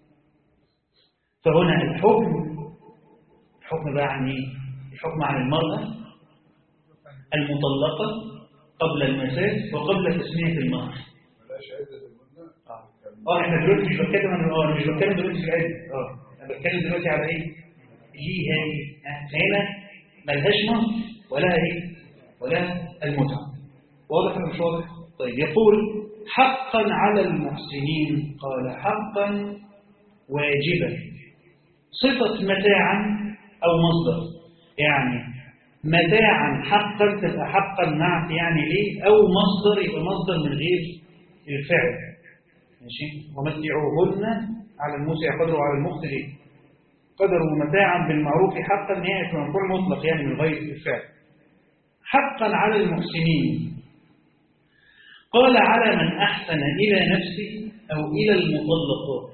فهنا الحكم الحكم بقى عن ايه؟ الحكم عن المرأة المطلقة قبل المساس وقبل تسمية المهر بلاش عدة المدة اه احنا دلوقتي مش بتكلم عن اه مش بتكلم دلوقتي في العدة اه انا بتكلم دلوقتي على ايه؟ ليه هذه هنا ملهاش مهر ولا ايه؟ ولا المتعة واضح ولا مش واضح؟ طيب يقول حقا على المحسنين قال حقا واجبا صفة متاعا أو مصدر يعني متاعا حقا تبقى حقا نعت يعني ليه أو مصدر يبقى مصدر من غير الفعل ماشي ومتعوهن على الموسع قدره وعلى المقتل قدره متاعا بالمعروف حقا هي مفعول مطلق يعني من غير الفعل حقا على المحسنين قال على من أحسن إلى نفسه أو إلى المطلقات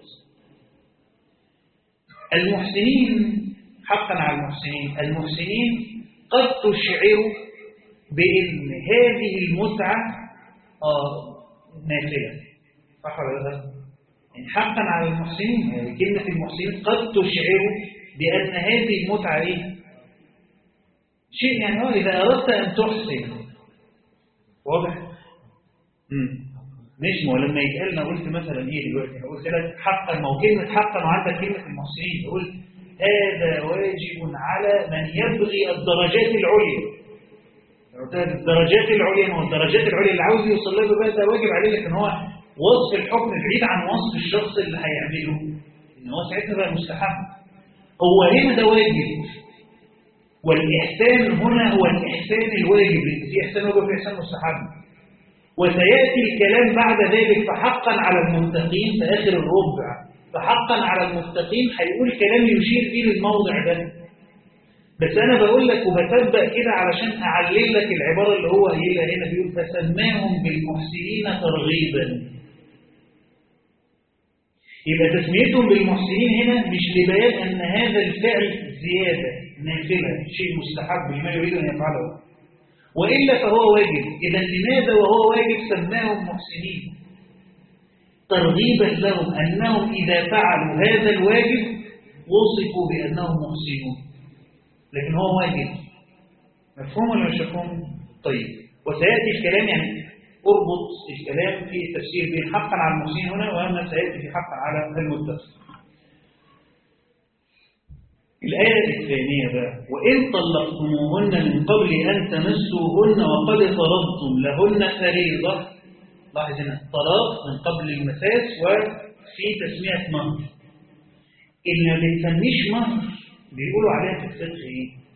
المحسنين حقا على المحسنين المحسنين قد تشعر بأن هذه المتعة آه نافلة صح ولا لا؟ يعني حقا على المحسنين يعني كلمة المحسنين قد تشعر بأن هذه المتعة إيه؟ شيء يعني هو إذا أردت أن تحسن واضح؟ امم مش ما هو لما يتقال انا قلت مثلا ايه دلوقتي انا قلت لك حقا ما هو كلمه حقا وعندك كلمه المحسنين قلت هذا واجب على من يبغي الدرجات العليا لو قلت لك الدرجات العليا ما هو الدرجات العليا اللي عاوز يوصل لها بقى ده واجب عليه لكن هو وصف الحكم بعيد عن وصف الشخص اللي هيعمله ان هو ساعتها بقى مستحب هو هنا ده واجب والإحسان هنا هو الإحسان الواجب في إحسان واجب وفي إحسان مستحب وسيأتي الكلام بعد ذلك فحقا على المتقين في آخر الربع فحقا على المتقين هيقول كلام يشير فيه للموضع ده بس أنا بقول لك وبتبدأ كده علشان أعلل لك العبارة اللي هو قايلها هنا بيقول فسماهم بالمحسنين ترغيبا يبقى تسميتهم بالمحسنين هنا مش لبيان أن هذا الفعل زيادة نافلة شيء مستحب لما يريد أن يفعله وإلا فهو واجب إذا لماذا وهو واجب سماهم محسنين ترغيبا لهم أنهم إذا فعلوا هذا الواجب وصفوا بأنهم محسنون لكن هو واجب مفهوم ولا مش مفهوم؟ طيب وسيأتي الكلام يعني اربط الكلام في التفسير بين حقا على المحسنين هنا وأما سيأتي في حقا على المتقين الآية الثانية بقى وإن طلقتموهن من قبل أن تمسوهن وقد فرضتم لهن فريضة لاحظ هنا طلاق من قبل المساس وفي تسمية مهر اللي ما بتسميش مهر بيقولوا عليها في الفقه إيه؟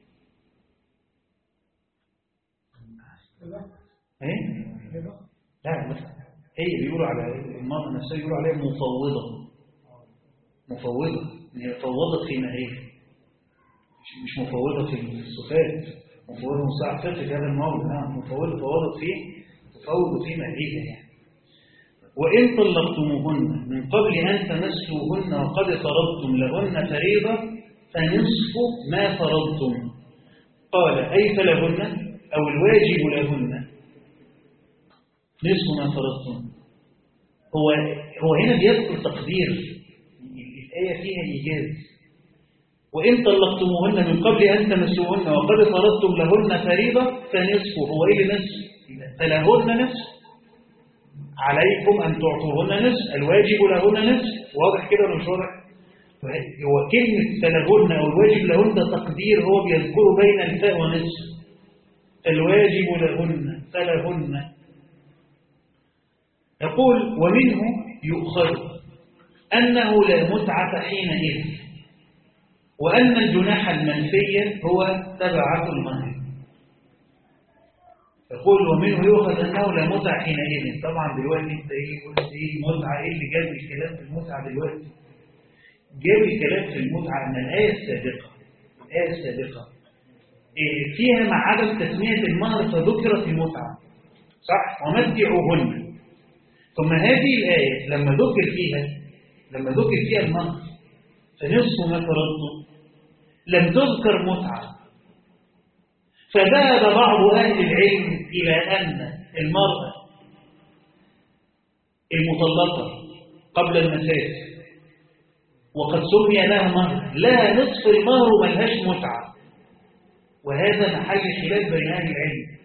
إيه؟ لا مثلا هي بيقولوا على المرأة نفسها بيقولوا عليها مفوضة مفوضة هي فوضت في مهرها مش مفوضة في الصفات مفوضة مستعد فقه في هذا الموضوع نعم مفوضة فوضت فيه تفوض في مهرها يعني وإن طلقتموهن من قبل أن تمسوهن وقد فرضتم لهن فريضة فنصف ما فرضتم قال أي فلهن أو الواجب لهن نصف ما فرضتم هو هو هنا بيذكر تقدير الآية فيها إيجاز وإن طلقتموهن من قبل أن تمسوهن وقد فرضتم لهن فريضة فنصف هو إيه نصف فلهن نصف عليكم أن تعطوهن نصف الواجب لهن نصف واضح كده ولا مش واضح هو كلمة فلهن أو الواجب لهن ده تقدير هو بيذكره بين الفاء ونصف الواجب لهن فلهن يقول ومنه يؤخذ أنه لا متعة حينئذ وأن الجناح المنفي هو تبعة المهر يقول ومنه يؤخذ أنه لا متعة حينئذ طبعا دلوقتي انت ايه قلت ايه متعة ايه اللي جاب الكلام في المتعة دلوقتي جاب الكلام في المتعة أن الآية السابقة الآية السابقة إيه فيها مع عدم تسمية المهر فذكرت المتعة صح ومتعوهن ثم هذه الآية لما ذكر فيها لما ذكر فيها المهر فنصف ما فرضته لم تذكر متعة فذهب بعض أهل العلم إلى أن المرأة المطلقة قبل المساس وقد سمي لها مهر لا نصف المهر ملهاش متعة وهذا محل خلاف بين أهل العلم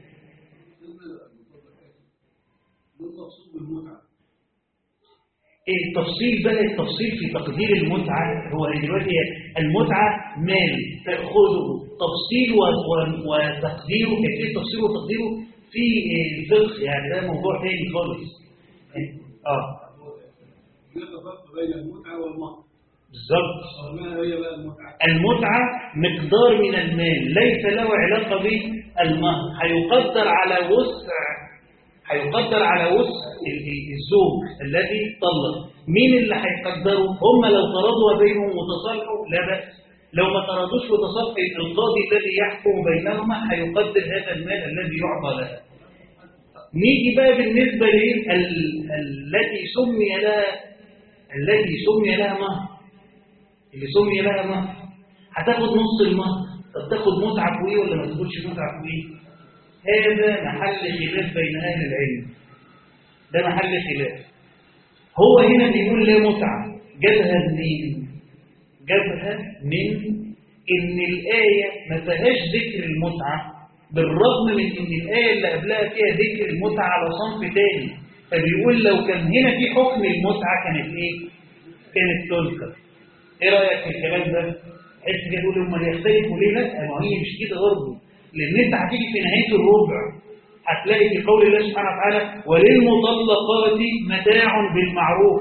إيه التفصيل بقى التفصيل في تقدير المتعة هو دلوقتي المتعة مال تأخذه تفصيل وتقديره كيفية تفصيله وتقديره في الفقه يعني ده موضوع تاني خالص اه يتفق بين المتعة والمهر بالظبط ما هي بقى المتعة؟ المتعة مقدار من المال ليس له علاقة بالمهر هيقدر على وسع هيقدر على وسع الزوج الذي طلق مين اللي هيقدره هم لو تراضوا بينهم وتصالحوا لا بأس لو ما تراضوش وتصالحوا القاضي الذي يحكم بينهما هيقدر هذا المال الذي يعطى لها نيجي بقى بالنسبة للتي سمي لها التي سمي لها مهر اللي سمي لها مهر هتاخد نص المهر طب تاخد متعة فوقيه ولا ما تاخدش متعة فوقيه هذا محل خلاف بين أهل العلم ده محل خلاف هو هنا بيقول لا متعة جابها منين جابها من ان الآية ما فيهاش ذكر المتعة بالرغم من ان الآية اللي قبلها فيها ذكر المتعة على صنف تاني فبيقول لو كان هنا في حكم المتعة كانت ايه كانت تذكر ايه رأيك في الكلام ده حس كده يقول هم يختلفوا ليه لا ما هي مش كده برضه لان انت هتيجي في نهاية الربع هتلاقي في قول الله سبحانه وتعالى وللمطلقات متاع بالمعروف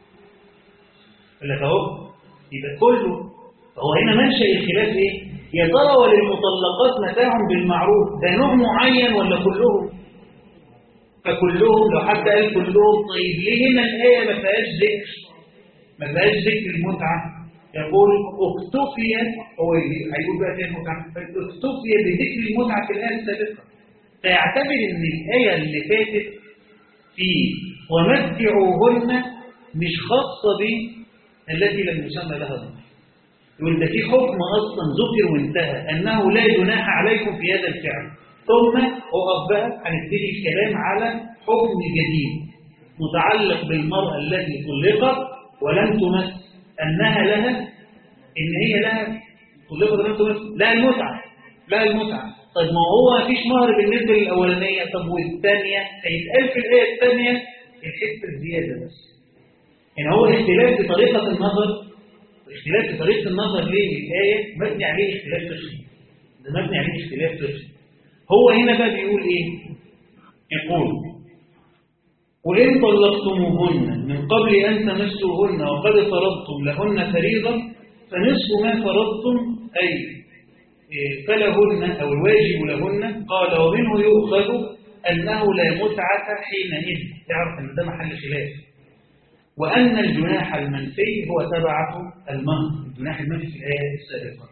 لك اهو يبقى كله فهو هنا منشأ الخلاف ايه يا ترى وللمطلقات متاع بالمعروف ده نوع معين ولا كلهم فكلهم لو حد قال كلهم طيب ليه هنا الآية ما فيهاش ذكر ما فيهاش ذكر المتعة يقول اكتفي هو هيقول بقى فيها المتعة اكتفي بذكر المتعة في الآية السابقة فيعتبر ان الآية اللي فاتت في ومتعوهن مش خاصة بالتي لم يسمى لها ذكر يقول ده في حكم أصلا ذكر وانتهى أنه لا جناح عليكم في هذا الفعل ثم أقف بقى هنبتدي الكلام على حكم جديد متعلق بالمرأة التي طلقت ولم تمس أنها لها إن هي لها طلقت ولم تمس لا المتعة لا المتعة طيب ما هو ما فيش مهر بالنسبة للأولانية طب والثانية هيتقال في الآية الثانية الحتة الزيادة بس يعني هو اختلاف في طريقة النظر اختلاف في طريقة النظر للآية مبني عليه اختلاف فقهي ده مبني عليه اختلاف فقهي هو هنا بقى بيقول ايه يقول وإن طلقتموهن من قبل أن تمسوهن وقد فرضتم لهن فريضة فنصف ما فرضتم أي فلهن أو الواجب لهن قال ومنه يؤخذ أنه لا متعة حينئذ تعرف أن ده محل خلاف وأن الجناح المنفي هو تبعه المهر الجناح المنفي في الآية السابقة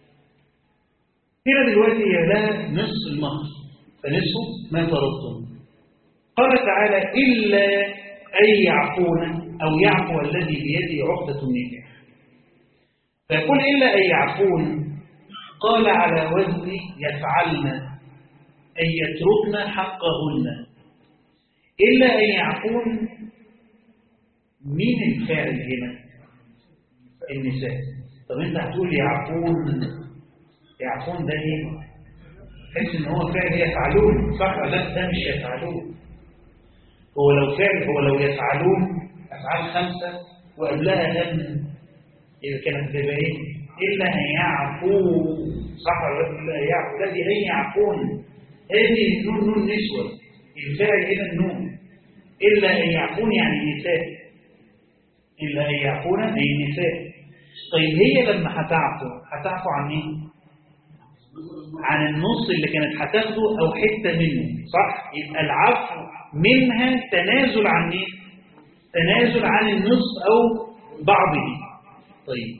هنا دلوقتي هي لها نصف المهر فنصف ما فرضتم قال تعالى إلا أن يعفون أو يعفو الذي بيده عقدة النكاح فيقول إلا أن يعفون قال على وزن يفعلن أن يتركن حقهن إلا أن يعفون مين الفاعل هنا النساء طب انت هتقول يعفون يعفون ده ايه تحس ان هو فعل يفعلون صح لا ده مش يفعلون هو لو فعل هو لو يفعلون افعال خمسه وقبلها لم اذا كانت هتبقى ايه الا ان يعفو صح ولا لا يعفو لا دي هي يعفون هذه النون نون نسوه الفاعل هنا النون الا ان يعفون يعني النساء الا ان يعفون اي النساء طيب هي لما هتعفو هتعفو عن ايه عن النص اللي كانت هتاخده او حته منه صح يبقى العفو منها تنازل عن ايه تنازل عن النصف او بعضه طيب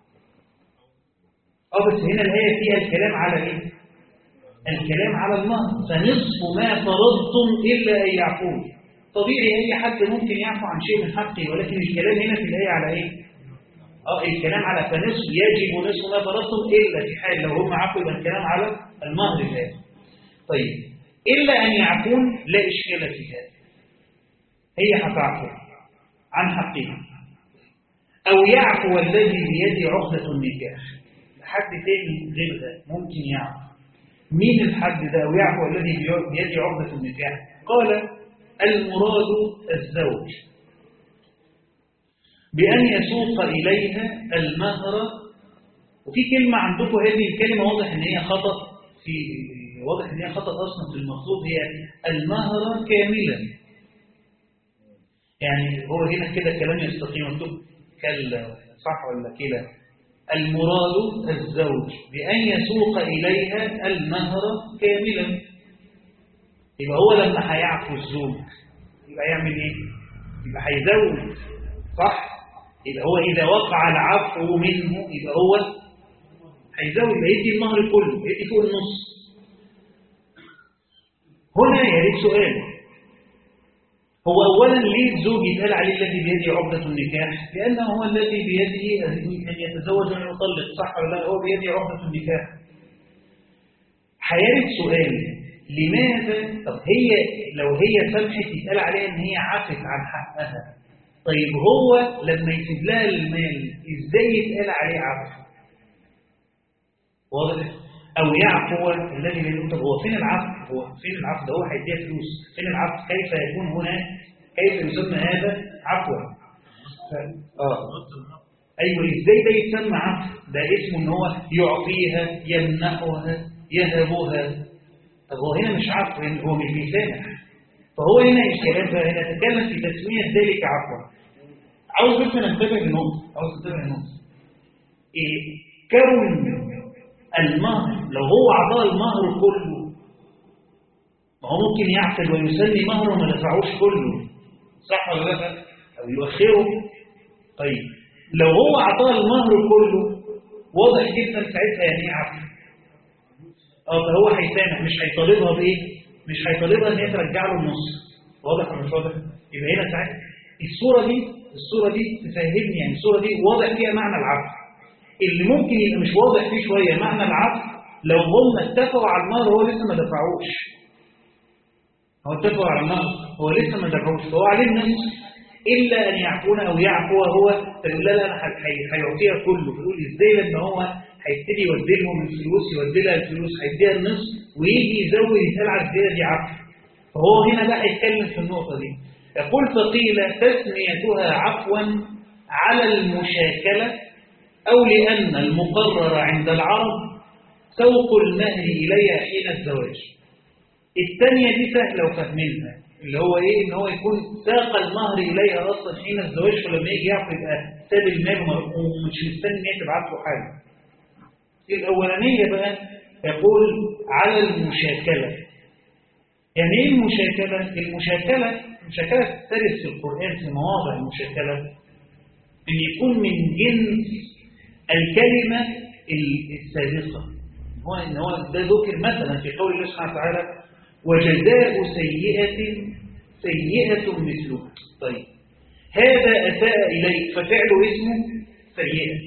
اه بس هنا الايه فيها الكلام على ايه الكلام على المهر فنصف ما فرضتم الا ان يعفون طبيعي اي حد ممكن يعفو عن شيء من حقه ولكن الكلام هنا في الايه على ايه اه الكلام على فنصف يجب نصف ما فرضتم الا في حال لو هم عفوا يبقى الكلام على المهر الآن طيب الا ان يعفون لا اشكال في هذا هي هتعفو عن حقها او يعفو الذي بيده عقدة النكاح حد تاني غير ده ممكن يعفو مين الحد ده او يعفو الذي بيده عقدة النكاح قال المراد الزوج بأن يسوق إليها المهر وفي كلمة عندكم هذه الكلمة واضح إن هي خطأ في واضح إن هي خطأ أصلا في المطلوب هي المهر كاملا يعني هو هنا كده كلام يستقيم مكتوب كلا صح ولا كده المراد الزوج بأن يسوق إليها المهر كاملا يبقى هو لما هيعفو الزوج يبقى يعمل ايه يبقى هيزوج صح يبقى هو إذا وقع العفو منه يبقى هو هيزوج يبقى يدي المهر كله يدي فوق النص هنا يريد سؤال هو أولا ليه الزوج يتقال عليه الذي بيده عقدة النكاح لأنه هو الذي بيده أن يتزوج وأن يطلق صح ولا لا هو بيده عقدة النكاح هيرد سؤال لماذا طب هي لو هي سمحت يتقال عليها ان هي عفت عن حقها طيب هو لما يسيب لها المال ازاي يتقال عليه عفو واضح او يعفو الذي بيقول طب هو فين العفو هو فين العفو ده هو هيديها فلوس فين العفو كيف يكون هنا كيف يسمى هذا عفوا اه ايوه ازاي ده يسمى عفو ده اسمه ان هو يعطيها يمنحها يهبها طب هو هنا مش عفو هو مش بيسامح فهو هنا الكلام بقى هنا تتكلم في تسمية ذلك عفوا عاوز بس ننتبه لنقطة عاوز ننتبه لنقطة إيه كون المهر لو هو أعطاه المهر كله ما هو ممكن يعقل ويسمي مهره وما دفعوش كله صح ولا لا أو يؤخره طيب لو هو أعطاه المهر كله واضح جدا ساعتها يعني ايه عفو اه فهو هيسامح مش هيطالبها بايه مش هيطالبها ان هي ترجع له النص واضح ولا مش واضح يبقى هنا ساعتها الصوره دي الصوره دي تفهمني يعني الصوره دي واضح فيها معنى العفو اللي ممكن يبقى مش واضح فيه شويه معنى العفو لو هم اتفقوا على المهر وهو لسه ما دفعوش هو اتفقوا على المهر هو لسه ما دفعوش فهو عليه النص الا ان يعفون او يعفو هو فيقول لا لا انا هيعطيها كله فيقول ازاي لما هو هيبتدي يودي لهم الفلوس يودي لها الفلوس هيديها النصف ويجي يزود يسال على الزياده دي عفو فهو هنا بقى يتكلم في النقطه دي يقول فقيل تسميتها عفوا على المشاكله او لان المقرر عند العرب سوق المهر اليها حين الزواج الثانيه دي سهله وفاهمينها اللي هو ايه ان هو يكون ساق المهر اليها اصلا حين الزواج فلما يجي يعرف يبقى ساب المال ومش مستني ان هي تبعت له حاجه الأولانية بقى يقول على المشاكلة يعني ايه المشاكلة؟ المشاكلة المشاكلة تختلف في القرآن في مواضع المشاكلة أن يكون من جنس الكلمة السابقة هو إن هو ده ذكر مثلا في قول الله سبحانه وتعالى وجزاء سيئة سيئة مثلها طيب هذا أساء إليك ففعله اسمه سيئة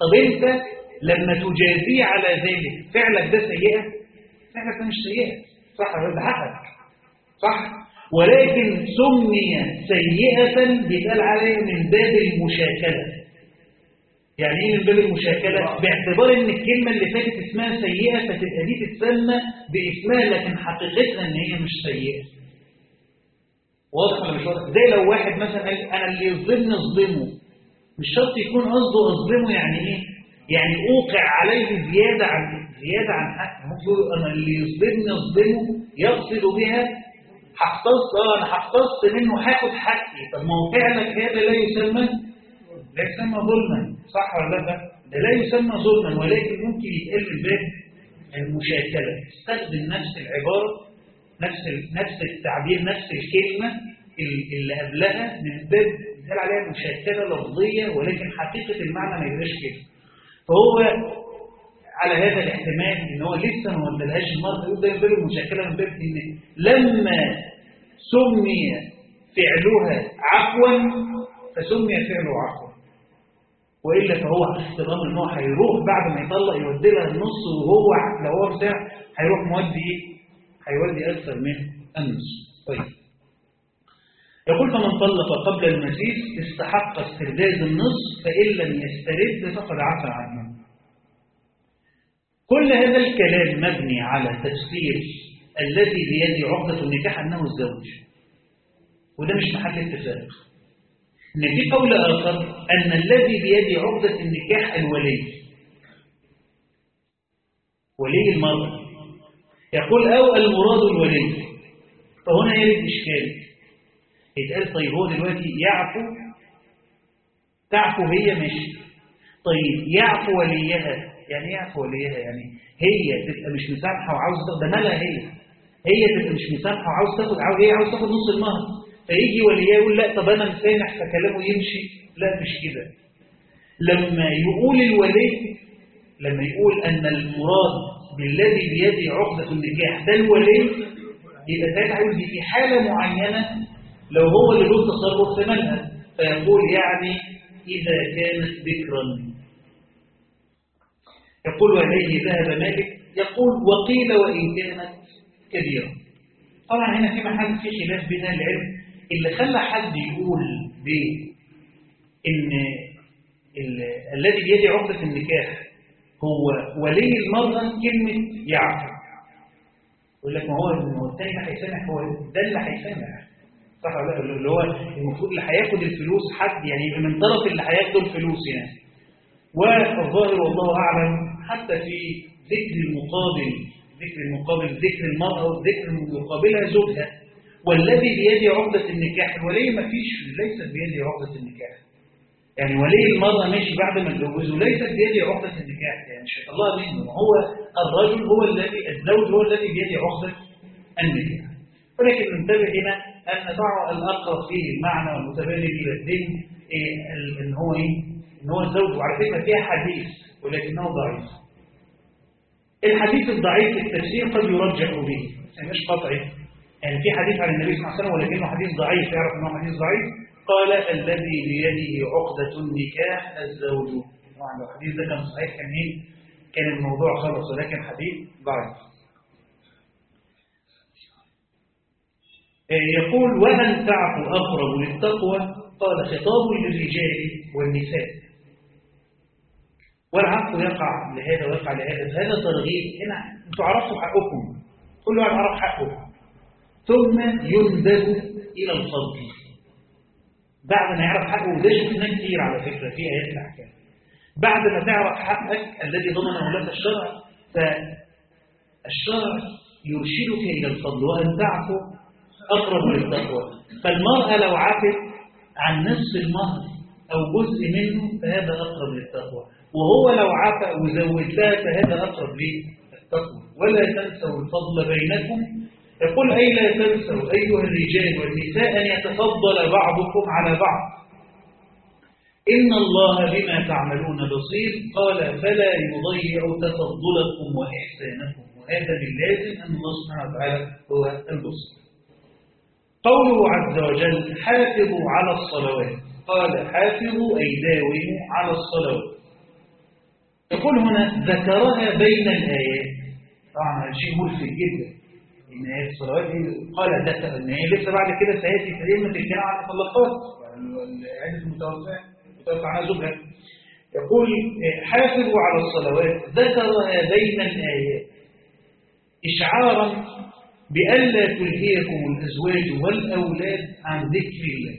طب أنت لما تجازيه على ذلك فعلك ده سيئة فعلك ده مش سيئة صح ده حقك صح ولكن سمي سيئة بيتقال عليها من باب المشاكلة يعني ايه من باب المشاكلة باعتبار ان الكلمة اللي فاتت اسمها سيئة فتبقى دي تتسمى باسمها لكن حقيقتها ان هي مش سيئة واضح ولا مش واضح زي لو واحد مثلا قال انا اللي يظلمني اظلمه مش شرط يكون قصده اظلمه يعني ايه يعني اوقع عليه زيادة عن زيادة عن حقه ممكن يقول انا اللي يظلمني اظلمه يقصد بها هقتص اه انا هقتص منه هاخد حقي طب ما هو فعلك هذا لا يسمى لا يسمى ظلما صح ولا لا ده لا يسمى ظلما ولكن ممكن يتقال من باب المشاكله تستخدم نفس العباره نفس نفس التعبير نفس الكلمه اللي قبلها من باب يتقال عليها مشاكله لفظيه ولكن حقيقه المعنى ما يبقاش كده فهو على هذا الاحتمال ان هو لسه ما ودلهاش المرض يقول ده يبقى المشاكله من باب ان لما سمي فعلها عفوا فسمي فعله عفوا وإلا فهو احترام ان هو هيروح بعد ما يطلق يودي لها النص وهو لو هو بتاع هيروح مودي ايه؟ هيودي أكثر من النص طيب يقول فمن طلق قبل المسيس استحق استرداد النصف فإن لم يسترد فقد عفى عنه كل هذا الكلام مبني على تفسير الذي بيد عقدة النكاح أنه الزوج وده مش محل اتفاق إن في قول آخر أن الذي بيد عقدة النكاح الولي ولي المرأة يقول أو المراد الولي فهنا يرد إشكال يتقال طيب هو دلوقتي يعفو تعفو هي ماشي طيب يعفو وليها يعني ايه يعفو وليها يعني هي تبقى مش مسامحة وعاوز تاخد ده مالها هي هي تبقى مش مسامحة وعاوز تاخد عاوز هي عاوز تاخد نص المهر فيجي وليها يقول لا طب انا مسامح فكلامه يمشي لا مش كده لما يقول الولي لما يقول ان المراد بالذي بيده عقدة النكاح ده الولي يبقى ساعتها عاوز في حالة معينة لو هو اللي له تصرف في مالها فيقول يعني إذا كانت بكرا يقول وإليه ذهب مالك يقول وقيل وإن كانت كبيرة طبعا هنا في محل في خلاف بين العلم اللي خلى حد يقول بإن الذي بيدي عقدة النكاح هو ولي المرأة كلمة يعفو يقول لك ما هو الثاني اللي هيسامح هو ده اللي هيسامح صح ولا لا اللي هو المفروض اللي هياخد الفلوس حد يعني يبقى من طرف اللي هياخد الفلوس يعني والظاهر والله أعلم حتى في ذكر المقابل ذكر المقابل ذكر المرأة وذكر مقابلها زوجها والذي بيده عقدة النكاح الولي ما فيش ليست بيده عقدة النكاح يعني ولي المرأة ماشي بعد ما اتجوزه ليست بيده عقدة النكاح يعني مش الله منه هو الرجل هو الذي الزوج هو الذي بيده عقدة النكاح ولكن ننتبه هنا أن ضع الأقرب فيه المعنى والمتبادل إلى الدين إيه إن هو إيه؟ إن هو الزوج وعلى فكرة فيها حديث ولكنه ضعيف الحديث الضعيف في التفسير قد يرجح به مش قطعي يعني في حديث عن النبي صلى الله عليه وسلم ولكنه حديث ضعيف يعرف أنه حديث ضعيف قال الذي بيده عقدة النكاح الزوج طبعا لو الحديث ده كان صحيح كان ايه كان الموضوع خلص ولكن حديث ضعيف يقول وهل تعفو أقرب للتقوى قال خطاب للرجال والنساء والعفو يقع لهذا ويقع لهذا هذا ترغيب هنا انتوا عرفتوا حقكم كل واحد عرف حقه ثم يندب إلى الفضل بعد ما يعرف حقه وده شفناه كتير على فكرة في آيات الأحكام بعد ما تعرف حقك الذي ضمنه لك الشرع فالشرع يرشدك إلى الفضل وأن تعفو أقرب للتقوى فالمرأة لو عفت عن نصف المهر أو جزء منه فهذا أقرب للتقوى وهو لو عفى وزود لها فهذا أقرب للتقوى ولا تنسوا الفضل بينكم يقول أي لا تنسوا أيها الرجال والنساء أن يتفضل بعضكم على بعض إن الله بما تعملون بصير قال فلا يضيع تفضلكم وإحسانكم وهذا باللازم أن الله سبحانه وتعالى هو البصير قوله عز وجل حافظوا على الصلوات قال حافظوا أي داوموا على الصلوات يقول هنا ذكرها بين الآيات طبعا هذا شيء ملفت جدا إن آيات الصلوات هي قال ذكر إن هي لسه بعد كده سيأتي كلمة الكلام عن المطلقات عدة المتوفى متوفى عنها زوجها يقول آه، حافظوا على الصلوات ذكرها بين الآيات إشعارا بألا تلهيكم الأزواج والأولاد عن ذكر الله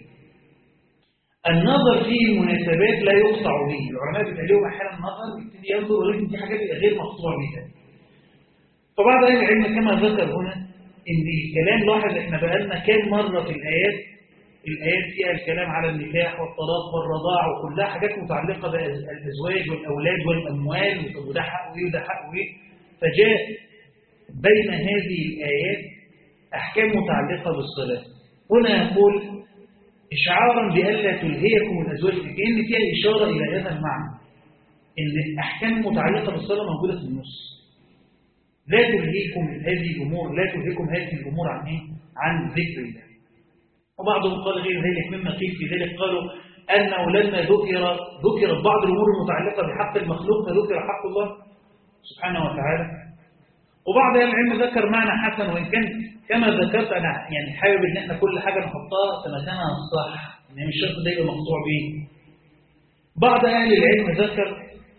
النظر فيه المناسبات لا يقطع به العلماء بيبقى لهم احيانا النظر يبتدي ينظر ويقول دي حاجات غير مقطوع بها فبعض اهل العلم كما ذكر هنا ان الكلام لاحظ احنا بقالنا كام مره في الايات الايات فيها الكلام على النكاح والطلاق والرضاع وكلها حاجات متعلقه بالازواج والاولاد والاموال وده حقه ايه وده حقه ايه فجاء بين هذه الايات احكام متعلقه بالصلاه هنا يقول إشعارا بألا تلهيكم الأزواج كأن فيها إشارة إلى هذا المعنى إن الأحكام المتعلقة بالصلاة موجودة في النص لا تلهيكم هذه الأمور لا تلهيكم هذه الأمور عن إيه؟ عن ذكر الله وبعضهم قال غير ذلك مما قيل في ذلك قالوا أنه لما ذكر ذكرت بعض الأمور المتعلقة بحق المخلوق فذكر حق الله سبحانه وتعالى وبعض أهل العلم ذكر معنى حسن وإن كان كما ذكرت أنا يعني حابب إن إحنا كل حاجة نحطها في مكانها الصح إن مش شرط ده يبقى مقطوع بيه بعض أهل العلم ذكر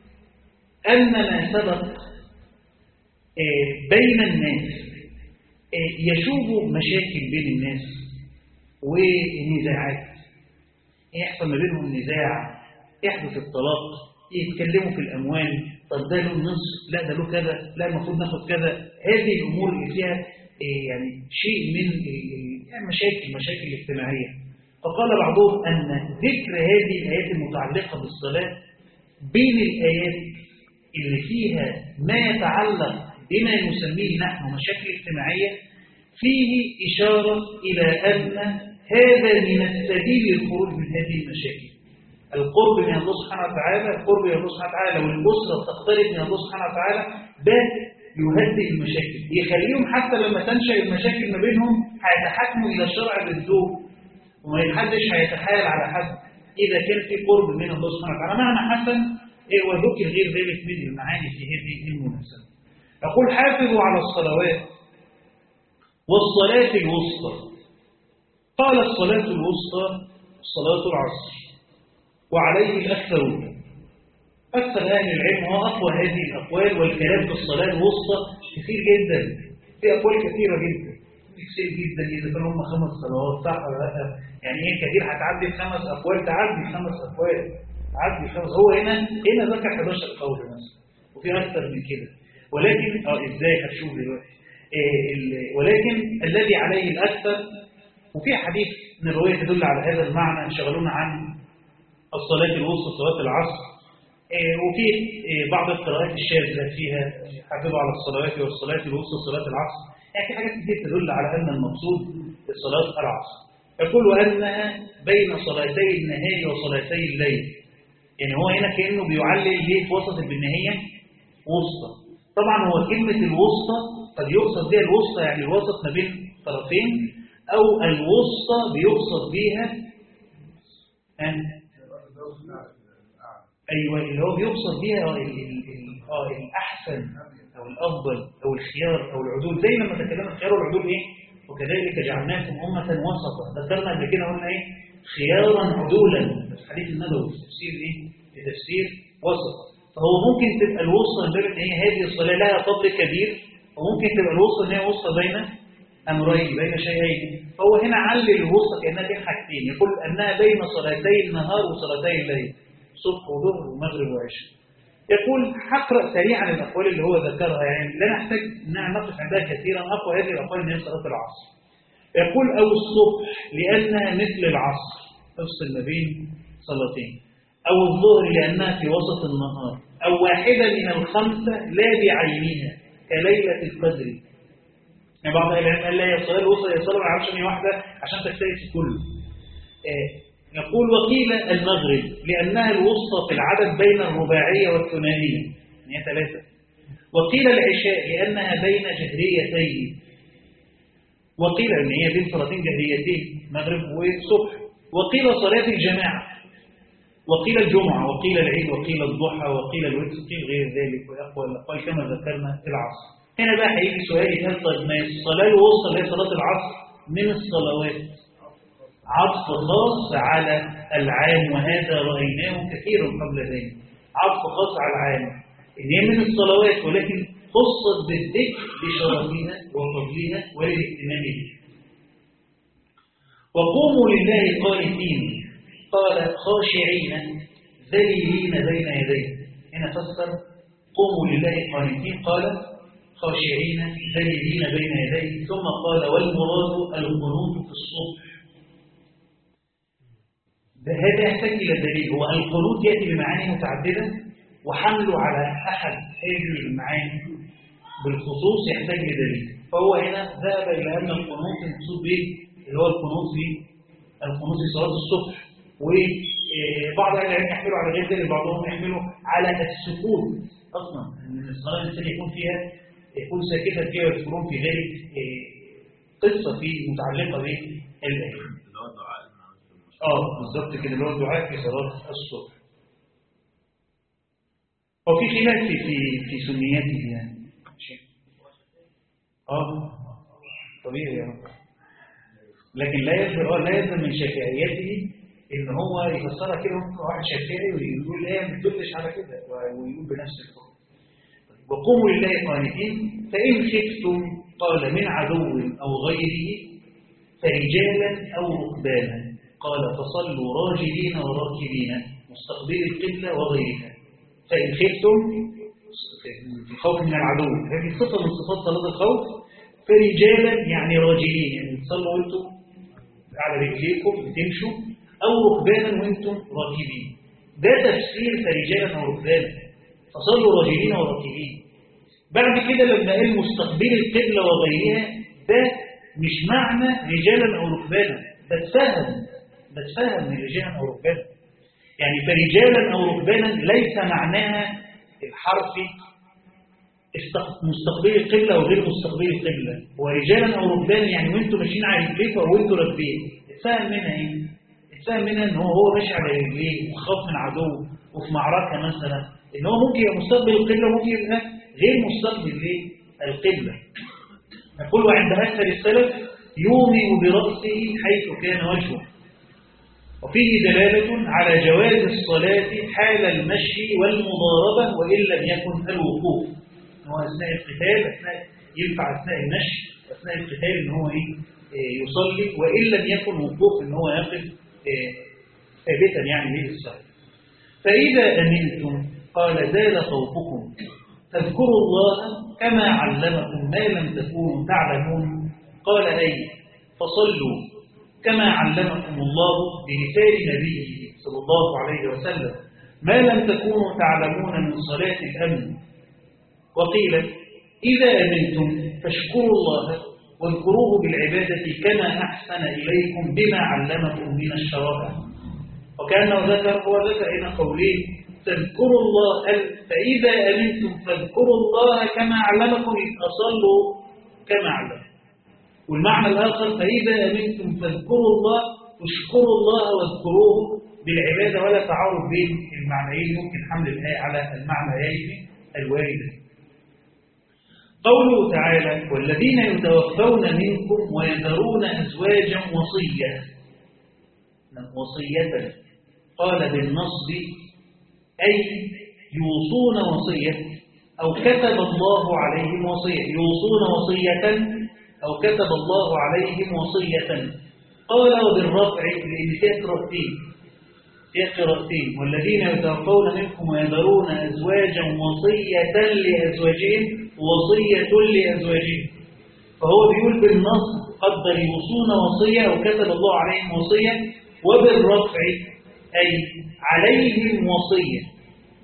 أن ما سبق آه، بين الناس آه، يشوب مشاكل بين الناس ونزاعات يحصل ما بينهم نزاع يحدث الطلاق يتكلموا في الأموال طب ده له نصف لا ده له كذا لا المفروض ناخد كذا هذه الأمور اللي فيها إيه يعني شيء من ال- يعني مشاكل مشاكل اجتماعية فقال بعضهم أن ذكر هذه الآيات المتعلقة بالصلاة بين الآيات اللي فيها ما يتعلق بما نسميه نحن مشاكل اجتماعية فيه إشارة إلى أن هذا من السبيل للخروج من هذه المشاكل القرب من الله سبحانه وتعالى القرب من الله سبحانه وتعالى والأسرة تقترب من الله سبحانه وتعالى ده يهدئ المشاكل يخليهم حتى لما تنشأ المشاكل ما بينهم هيتحكموا إلى الشرع بالذوق وما حدش هيتحايل على حد إذا كان في قرب من الله سبحانه وتعالى معنى حسن إيه وذكر غير ذلك من المعاني في هذه المناسبة يقول حافظوا على الصلوات والصلاة الوسطى قال الصلاة الوسطى صلاة العصر وعليه الأكثرون أكثر أهل العلم هو أقوى هذه الأقوال والكلام في الصلاة الوسطى كثير جدا في أقوال كثيرة جدا كثير جدا إذا كانوا هم خمس صلوات صح ولا لا يعني إيه كثير هتعدي خمس أقوال تعدي خمس أقوال تعدي خمس هو هنا هنا ذكر 11 قول مثلا وفي أكثر من كده ولكن اه إزاي هتشوف دلوقتي إيه ال- ولكن الذي عليه الأكثر وفي حديث من الرواية تدل على هذا المعنى انشغلونا عن الصلاة الوسطى صلاة العصر إيه، وفي إيه، بعض القراءات الشاذة فيها حافظوا على الصلوات والصلاة الوسطى صلاة العصر يعني في حاجات كتير تدل على أن المقصود صلاة العصر يقول وأنها بين صلاتي النهار وصلاتي الليل يعني هو هنا كأنه بيعلل ليه في وسط البنهية وسطى طبعا هو كلمة الوسطى قد يقصد بها الوسطى يعني الوسط ما بين طرفين أو الوسطى بيقصد بها أن أيوة اللي هو بيقصد بيها ال- ال- ال- آه الأحسن أو الأفضل أو الخيار أو العدول زي لما تكلمنا الخيار والعدول إيه وكذلك جعلناكم أمة وسطا ذكرنا قبل كده قلنا إيه خيارا عدولا في الحديث النبوي في تفسير إيه في تفسير وسط فهو ممكن تبقى الوسطى من باب إن هي هذه الصلاة لها فضل كبير وممكن تبقى الوسطى إن هي وسطى بين أمرين بين شيئين فهو هنا علل الوسطى كأنها بين حاجتين يقول أنها بين صلاتي النهار وصلاتي الليل صبح وظهر ومغرب وعشاء يقول هقرأ سريعا الأقوال اللي هو ذكرها يعني لا نحتاج أن نقف عندها كثيرا أقوى هذه الأقوال من صلاة العصر يقول أو الصبح لأنها مثل العصر تفصل ما بين صلاتين أو الظهر لأنها في وسط النهار أو واحدة من الخمسة لا بعينها كليلة القدر يعني بعض أهل العلم قال لا هي الصلاة الوسطى هي صلاة العشر واحدة عشان تجتهد في كله آه، يقول وقيل المغرب لأنها الوسطى في العدد بين الرباعية والثنائية يعني هي ثلاثة وقيل العشاء لأنها بين جهريتين وقيل أن هي بين صلاتين جهريتين مغرب وصبح وقيل صلاة الجماعة وقيل الجمعة وقيل العيد وقيل الضحى وقيل الوتر وقيل غير ذلك وأقوى الأقوال كما ذكرنا في العصر هنا بقى هيجي سؤال يتقال طيب ما الصلاة الوسطى اللي هي صلاة العصر من الصلوات عطف خاص على العام وهذا رأيناه كثيرا قبل ذلك عطف خاص على العام إن هي من الصلوات ولكن خصت بالذكر لشرفها وفضلها والاهتمام بها وقوموا لله قانتين قال خاشعين ذليلين بين يديه هنا فسر قوموا لله قانتين قال خاشعين ذليلين بين يديه ثم قال والمراد القنوت في الصبح هذا يحتاج إلى دليل هو القنوت يأتي بمعاني متعددة وحمله على أحد هذه المعاني بالخصوص يحتاج لدليل فهو هنا ذهب إلى أن القنوت المقصود به اللي هو القنوت في القنوت في صلاة الصبح وبعض أهل العلم يحملوا على غير ذلك بعضهم يحملوا على السكوت أصلا أن الصلاة الإنسان يكون فيها يكون ساكتا فيها ويذكرون في ذلك قصة في متعلقة بالآية اه بالظبط كده اللي هو الدعاء في صلاة الصبح هو في خلاف في في في سنياته يعني شيء اه طبيعي يعني لكن لا يلزم اه لا يلزم من شافعيته ان هو يفسرها كده ممكن واحد شافعي ويقول لا ما تدلش على كده ويقول بنفس الحكم وقوموا لله قانتين فإن خفتم قال من عدو أو غيره فرجالا أو ركبانا قال فصلوا راجلين وراكبين مستقبل القبلة وغيرها فإن خفتم في خوف من العدو هذه صفة من صفات صلاة الخوف فرجالا يعني راجلين يعني تصلوا وانتم على رجليكم بتمشوا أو ركبانا وانتم راكبين ده تفسير فرجالا أو ركبانا فصلوا راجلين وراكبين بعد كده لما قال مستقبل القبلة وغيرها ده مش معنى رجالا أو ركبانا ده تفهم ده تفهم من رجالا أو ركبانا يعني فرجالا أو ركبانا ليس معناها الحرفي مستقبل القبلة وغير مستقبل القبلة ورجالا أو ركبانا يعني وانتم ماشيين على رجليكم أو وانتم راكبين اتفهم منها ايه؟ اتفهم منها ان هو هو ماشي على رجليه وخاف من عدو وفي معركة مثلا ان هو ممكن يبقى مستقبل القبلة ممكن يبقى غير مستقبل للقبلة نقول عند أكثر السلف يومئ برأسه حيث كان وجهه وفيه دلالة على جواز الصلاة حال المشي والمضاربة وإن لم يكن الوقوف هو أثناء القتال أثناء ينفع أثناء المشي أثناء القتال إن هو إيه يصلي وإن لم يكن وقوف إن هو يقف ثابتا يعني للصلاة فإذا أمنتم قال زال خوفكم فاذكروا الله كما علمكم ما لم تكونوا تعلمون قال أي فصلوا كما علمكم الله بلسان نبيه صلى الله عليه وسلم ما لم تكونوا تعلمون من صلاة الأمن وقيل إذا أمنتم فاشكروا الله واذكروه بالعبادة كما أحسن إليكم بما علمكم من الشرائع وكأنه ذكر هو ذكر هنا قولين تذكروا الله فإذا أمنتم فاذكروا الله كما علمكم أصلوا كما علمكم والمعنى الآخر فإذا أمنتم فاذكروا الله واشكروا الله واذكروه بالعبادة ولا تعارض بين المعنيين ممكن حمل الآية على المعنيين الواردة قوله تعالى والذين يتوفون منكم ويذرون أزواجا وصية وصية قال بالنصب أي يوصون وصية أو كتب الله عليهم وصية يوصون وصية أو كتب الله عليهم وصية قال وبالرفع لأن فيها قراءتين فيها قراءتين والذين يتوفون منكم ويذرون أزواجا وصية لأزواجهم وصية لأزواجهم فهو بيقول بالنص قدر يوصون وصية أو كتب الله عليهم وصية وبالرفع أي عليهم وصية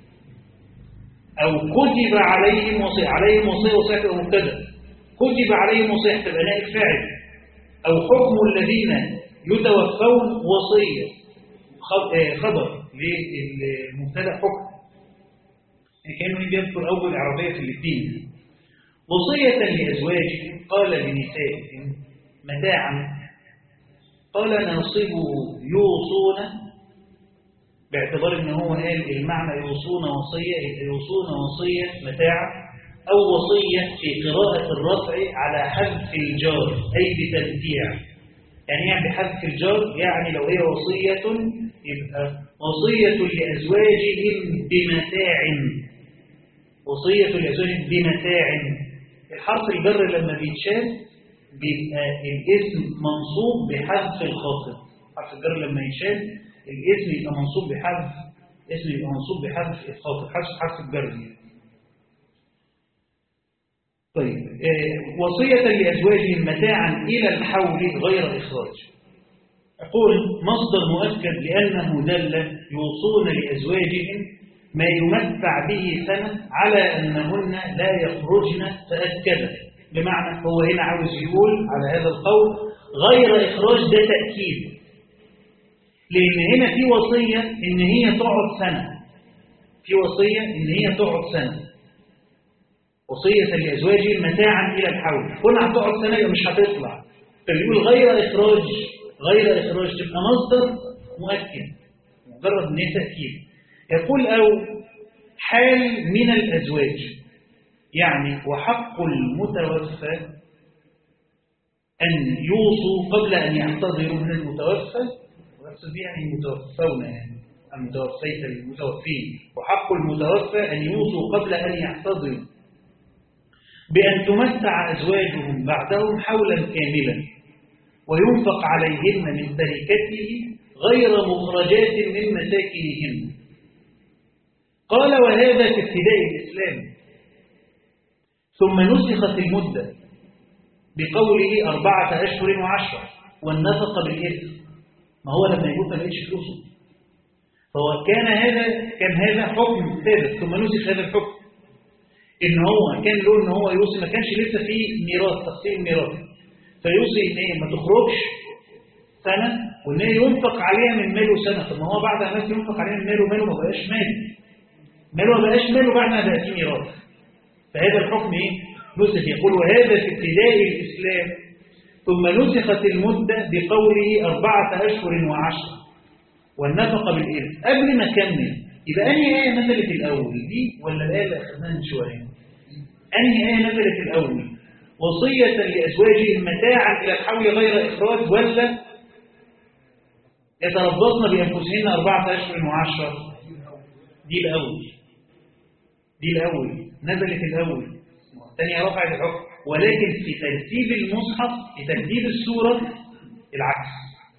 أو كتب عليهم وصية عليهم وصية وصية مبتدا كتب عليهم وصية تبقى نائب فاعل أو حكم الذين يتوفون وصية خبر للمبتدا حكم كانوا بيذكر أول عربية في الاثنين وصية لأزواجهم قال لنسائهم متاعا قال ناصبه يوصون باعتبار ان هو قال المعنى يوصون وصية يوصون وصية متاعا أو وصية في قراءة الرفع على حذف الجار أي بتمتيع يعني يعني بحذف الجار يعني لو هي وصية يبقى وصية لأزواجهم بمتاع وصية لأزواجهم بمتاع الحرف الجر لما بيتشال بيبقى الاسم منصوب بحذف الخاطب حرف الجر لما يتشال الاسم يبقى منصوب بحذف اسم يبقى منصوب بحذف الخاطب حذف حرف الجر يعني. طيب آه، وصية لأزواجهم متاعا إلى الحول غير إخراج أقول مصدر مؤكد لأنه دل يوصون لأزواجهم ما يمتع به سنة على أنهن لا يخرجن تأكدا بمعنى هو هنا عاوز يقول على هذا القول غير إخراج ده تأكيد لأن هنا في وصية إن هي تقعد سنة في وصية إن هي تقعد سنة وصية لأزواجهم متاعا إلى الحول كنا هتقعد سنة يبقى مش هتطلع فبيقول غير إخراج غير إخراج تبقى مصدر مؤكد مجرد إن هي تأكيد يقول أو حال من الأزواج يعني وحق المتوفى أن يوصوا قبل أن يحتضروا من المتوفى ويقصد يعني المتوفون يعني المتوفيت المتوفين وحق المتوفى أن يوصوا قبل أن يحتضروا بأن تمتع أزواجهم بعدهم حولا كاملا وينفق عليهن من تركته غير مخرجات من مساكنهن قال وهذا في ابتداء الإسلام ثم نسخت المدة بقوله أربعة أشهر وعشرة والنفق بالإثم ما هو لما يقول ما لقيتش فلوسه فهو كان هذا كان هذا حكم ثابت ثم نسخ هذا الحكم ان هو كان له ان هو يوصي ما كانش لسه في ميراث تقسيم ميراث فيوصي ان هي ما تخرجش سنه وان هي ينفق عليها من ماله سنه طب ما هو بعد ما ينفق عليها من ماله ماله ما بقاش مال ماله ما بقاش ماله بعد ما بقى في ميراث فهذا الحكم ايه نسخ يقول وهذا في ابتداء الاسلام ثم نسخت المده بقوله اربعه اشهر وعشره والنفقه بالإرث قبل ما اكمل يبقى انهي ايه نزلت الاول دي ولا الايه اللي اخذناها من شويه أنهي آية نزلت الأول وصية لأزواجهم متاعا إلى الحول غير إخراج ولا يتربصن بأنفسهن أربعة أشهر وعشرة دي الأول دي الأول نزلت الأول الثانية رفعت الحكم ولكن في ترتيب المصحف في ترتيب السورة العكس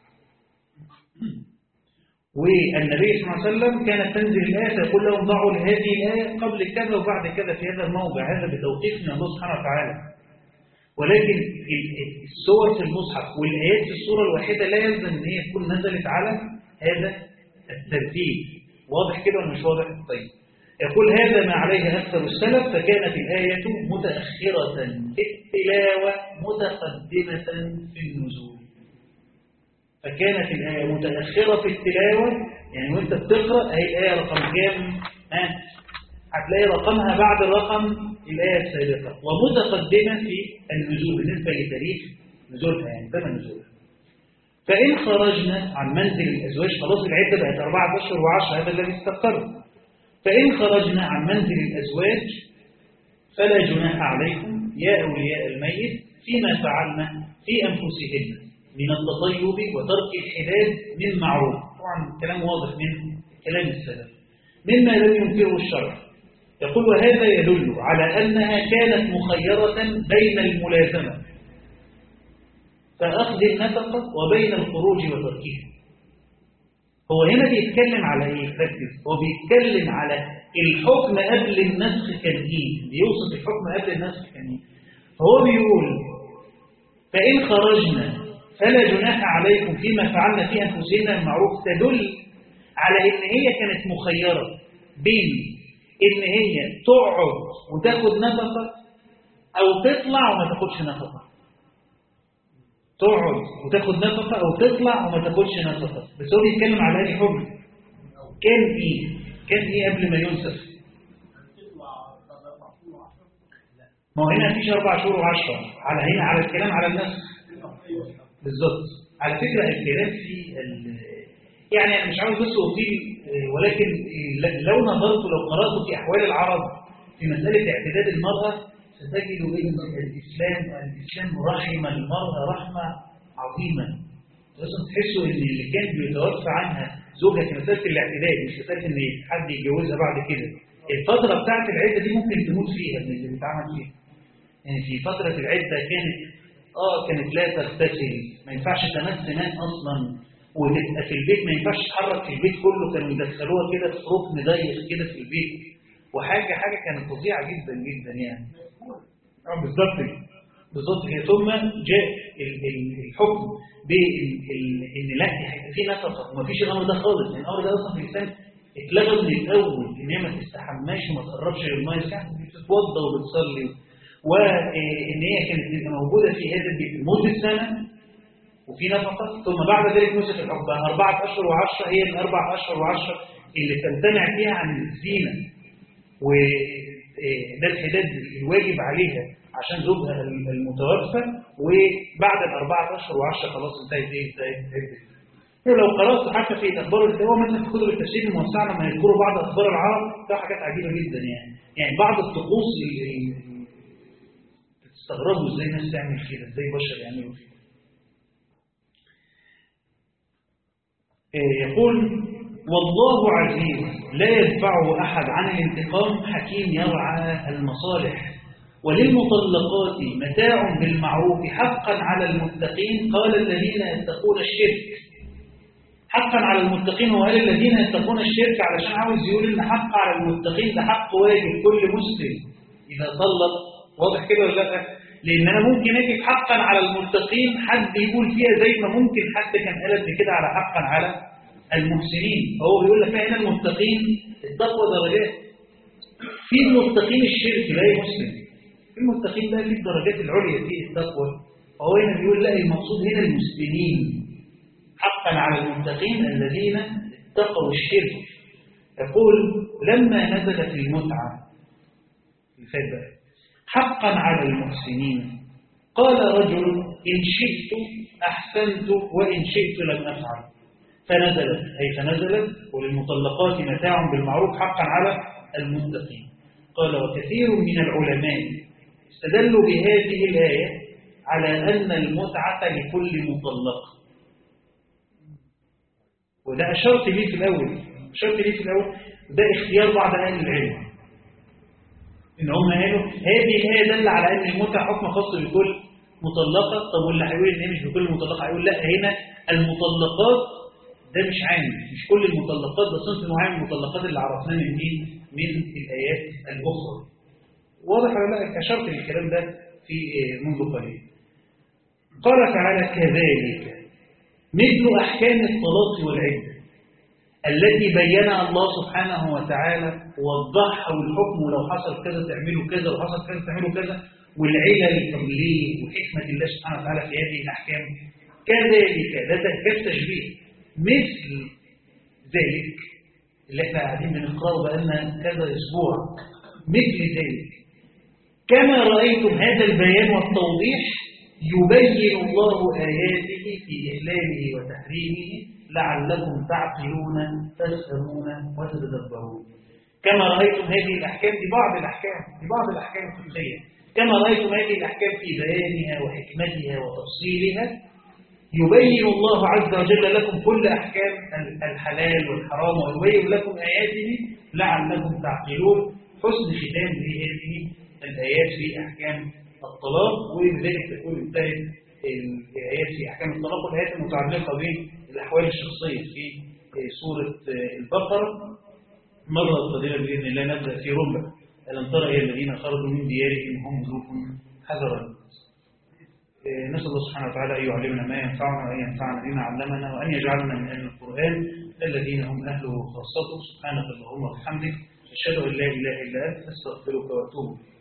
والنبي صلى الله عليه وسلم كانت تنزل الآية يقول لهم ضعوا هذه الآية قبل كذا وبعد كذا في هذا الموضع هذا بتوقيف من الله سبحانه وتعالى ولكن السور في المصحف والآيات في السورة الواحدة لا يلزم أن هي تكون نزلت على هذا الترتيب واضح كده ولا مش واضح؟ طيب يقول هذا ما عليه أكثر السلف فكانت الآية متأخرة في التلاوة متقدمة في النزول فكانت الآية متأخرة في التلاوة يعني وانت بتقرأ هي الآية رقم كام ها هتلاقي رقمها بعد الرقم الآية السابقة ومتقدمة في النزول بالنسبة لتاريخ نزولها يعني زمن نزولها فإن خرجنا عن منزل الأزواج خلاص العدة بقت أربعة أشهر وعشرة هذا الذي استقر فإن خرجنا عن منزل الأزواج فلا جناح عليكم يا أولياء الميت فيما فعلنا في أنفسهن من التطيب وترك الحداد من معروف طبعا كلام واضح من كلام السلف مما لم ينكره الشرع يقول وهذا يدل على أنها كانت مخيرة بين الملازمة فأخذ النفقة وبين الخروج وتركها هو هنا بيتكلم على ايه ركز هو بيتكلم على الحكم قبل النسخ كان ايه بيوصف الحكم قبل النسخ كان ايه فهو بيقول فإن خرجنا فلا جناح عليكم فيما فعلنا في أنفسنا المعروف تدل على إن هي كانت مخيرة بين إن هي تقعد وتاخد نفقة أو تطلع وما تاخدش نفقة تقعد وتاخد نفقة أو تطلع وما تاخدش نفقة بس هو بيتكلم على هذه الحكم كان إيه؟ كان إيه قبل ما ينسخ؟ ما هو هنا مفيش أربع شهور وعشرة على هنا على الكلام على النسخ بالظبط على فكرة الكلام في يعني أنا مش عاوز بس أطيل آه، ولكن آه، لو نظرت لو قرأت في أحوال العرب في مسألة اعتداد المرأة ستجد أن الإسلام الإسلام رحم المرأة رحمة عظيمة لازم تحسوا ان اللي كان بيتوفى عنها زوجها في مساله الاعتداد مش مساله ان حد يتجوزها بعد كده الفتره بتاعت العده دي ممكن تموت فيها من اللي بيتعمل فيها يعني في فتره العده كانت اه كانت لا تغتسل ما ينفعش تمس ماء اصلا وتبقى في البيت ما ينفعش تتحرك في البيت كله كانوا يدخلوها كده في ركن ضيق كده في البيت وحاجه حاجه كانت فظيعه جدا جدا يعني اه بالظبط كده. بالظبط كده ثم جاء ال- ال- الحكم بان ال- ان لا هيبقى في نفقه وما فيش الامر ده خالص لان الامر ده اصلا في الانسان اتلغى من الاول ان هي ما تستحماش وما تقربش للميه كانت بتتوضا وبتصلي وان هي كانت تبقى موجوده في هذا البيت لمده سنه وفي نفقه ثم بعد ذلك نسخ الحكم بقى اربعه اشهر وعشره هي الاربع اشهر وعشره اللي تمتنع فيها عن الزينه وده الحداد الواجب عليها عشان زوجها المتوفى وبعد الأربعة أشهر وعشرة خلاص انتهت إيه انتهت عدة لو قرأت حتى في الأخبار اللي هو مثلا في كتب التفسير الموسعة لما يذكروا بعض أخبار العرب ده حاجات عجيبة جدا يعني يعني بعض الطقوس اللي اللي تستغربوا ازاي ناس تعمل كده ازاي بشر يعملوا كده إيه، يقول والله عزيز لا يدفعه أحد عن الانتقام حكيم يرعى المصالح وللمطلقات متاع بالمعروف حقا على المتقين قال الذين يتقون الشرك حقا على المتقين وقال الذين يتقون الشرك علشان عاوز يقول ان حق على المتقين ده حق واجب كل مسلم اذا طلق واضح كده ولا لا لان انا ممكن اجيب حقا على المتقين حد يقول فيها زي ما ممكن حد كان قال قبل كده على حقا على المحسنين فهو بيقول لك هنا المتقين التقوى درجات في المتقين الشرك لا يا مسلم في المتقين بقى في الدرجات العليا في التقوى فهو هنا بيقول لا المقصود هنا المسلمين حقا على المتقين الذين اتقوا الشرك يقول لما نزلت المتعة الفات حقا على المحسنين قال رجل إن شئت أحسنت وإن شئت لم أفعل فنزلت أي فنزلت وللمطلقات متاع بالمعروف حقا على المتقين قال وكثير من العلماء استدلوا بهذه الآية على أن المتعة لكل مطلق وده أشرت ليه في الأول أشرت ليه في الأول ده اختيار بعض أهل العلم إن هم قالوا هذه الآية دل على أن المتعة حكم خاص بكل مطلقة طب واللي هيقول إن هي مش بكل مطلقة هيقول لا هنا المطلقات ده مش عام مش كل المطلقات ده صنف معين من المطلقات اللي عرفناه من مين من الآيات الأخرى واضح ولا لا أشرت الكلام ده في منذ قليل قال تعالى كذلك مثل أحكام الطلاق والعدة التي بينها الله سبحانه وتعالى ووضحها والحكم لو حصل كذا تعملوا كذا وحصل كذا تعملوا كذا والعلل طب ليه وحكمة الله سبحانه وتعالى في هذه الأحكام كذلك ده كيف تشبيه مثل ذلك اللي احنا قاعدين بنقراه بقالنا كذا أسبوع مثل ذلك كما رأيتم هذا البيان والتوضيح يبين الله آياته في إحلاله وتحريمه لعلكم تعقلون تفهمون وتتدبرون كما رأيتم هذه الأحكام دي بعض الأحكام دي بعض الأحكام الفقهية كما رأيتم هذه الأحكام في بيانها وحكمتها وتفصيلها يبين الله عز وجل لكم كل أحكام الحلال والحرام ويبين لكم آياته لعلكم تعقلون حسن ختام لهذه الآيات في أحكام الطلاق وبذلك تكون انتهت الآيات في أحكام الطلاق والآيات المتعلقة بالأحوال الشخصية في سورة البقرة مرة قادمة بإذن الله نبدأ في رمبة ألم ترى إلى الذين خرجوا من ديارهم هم ظروف حذرا نسأل الله سبحانه وتعالى أن يعلمنا ما ينفعنا وأن ينفعنا بما علمنا وأن يجعلنا من أهل القرآن الذين هم أهله وخاصته سبحانك اللهم وبحمدك أشهد أن لا إله إلا أنت أستغفرك وأتوب إليك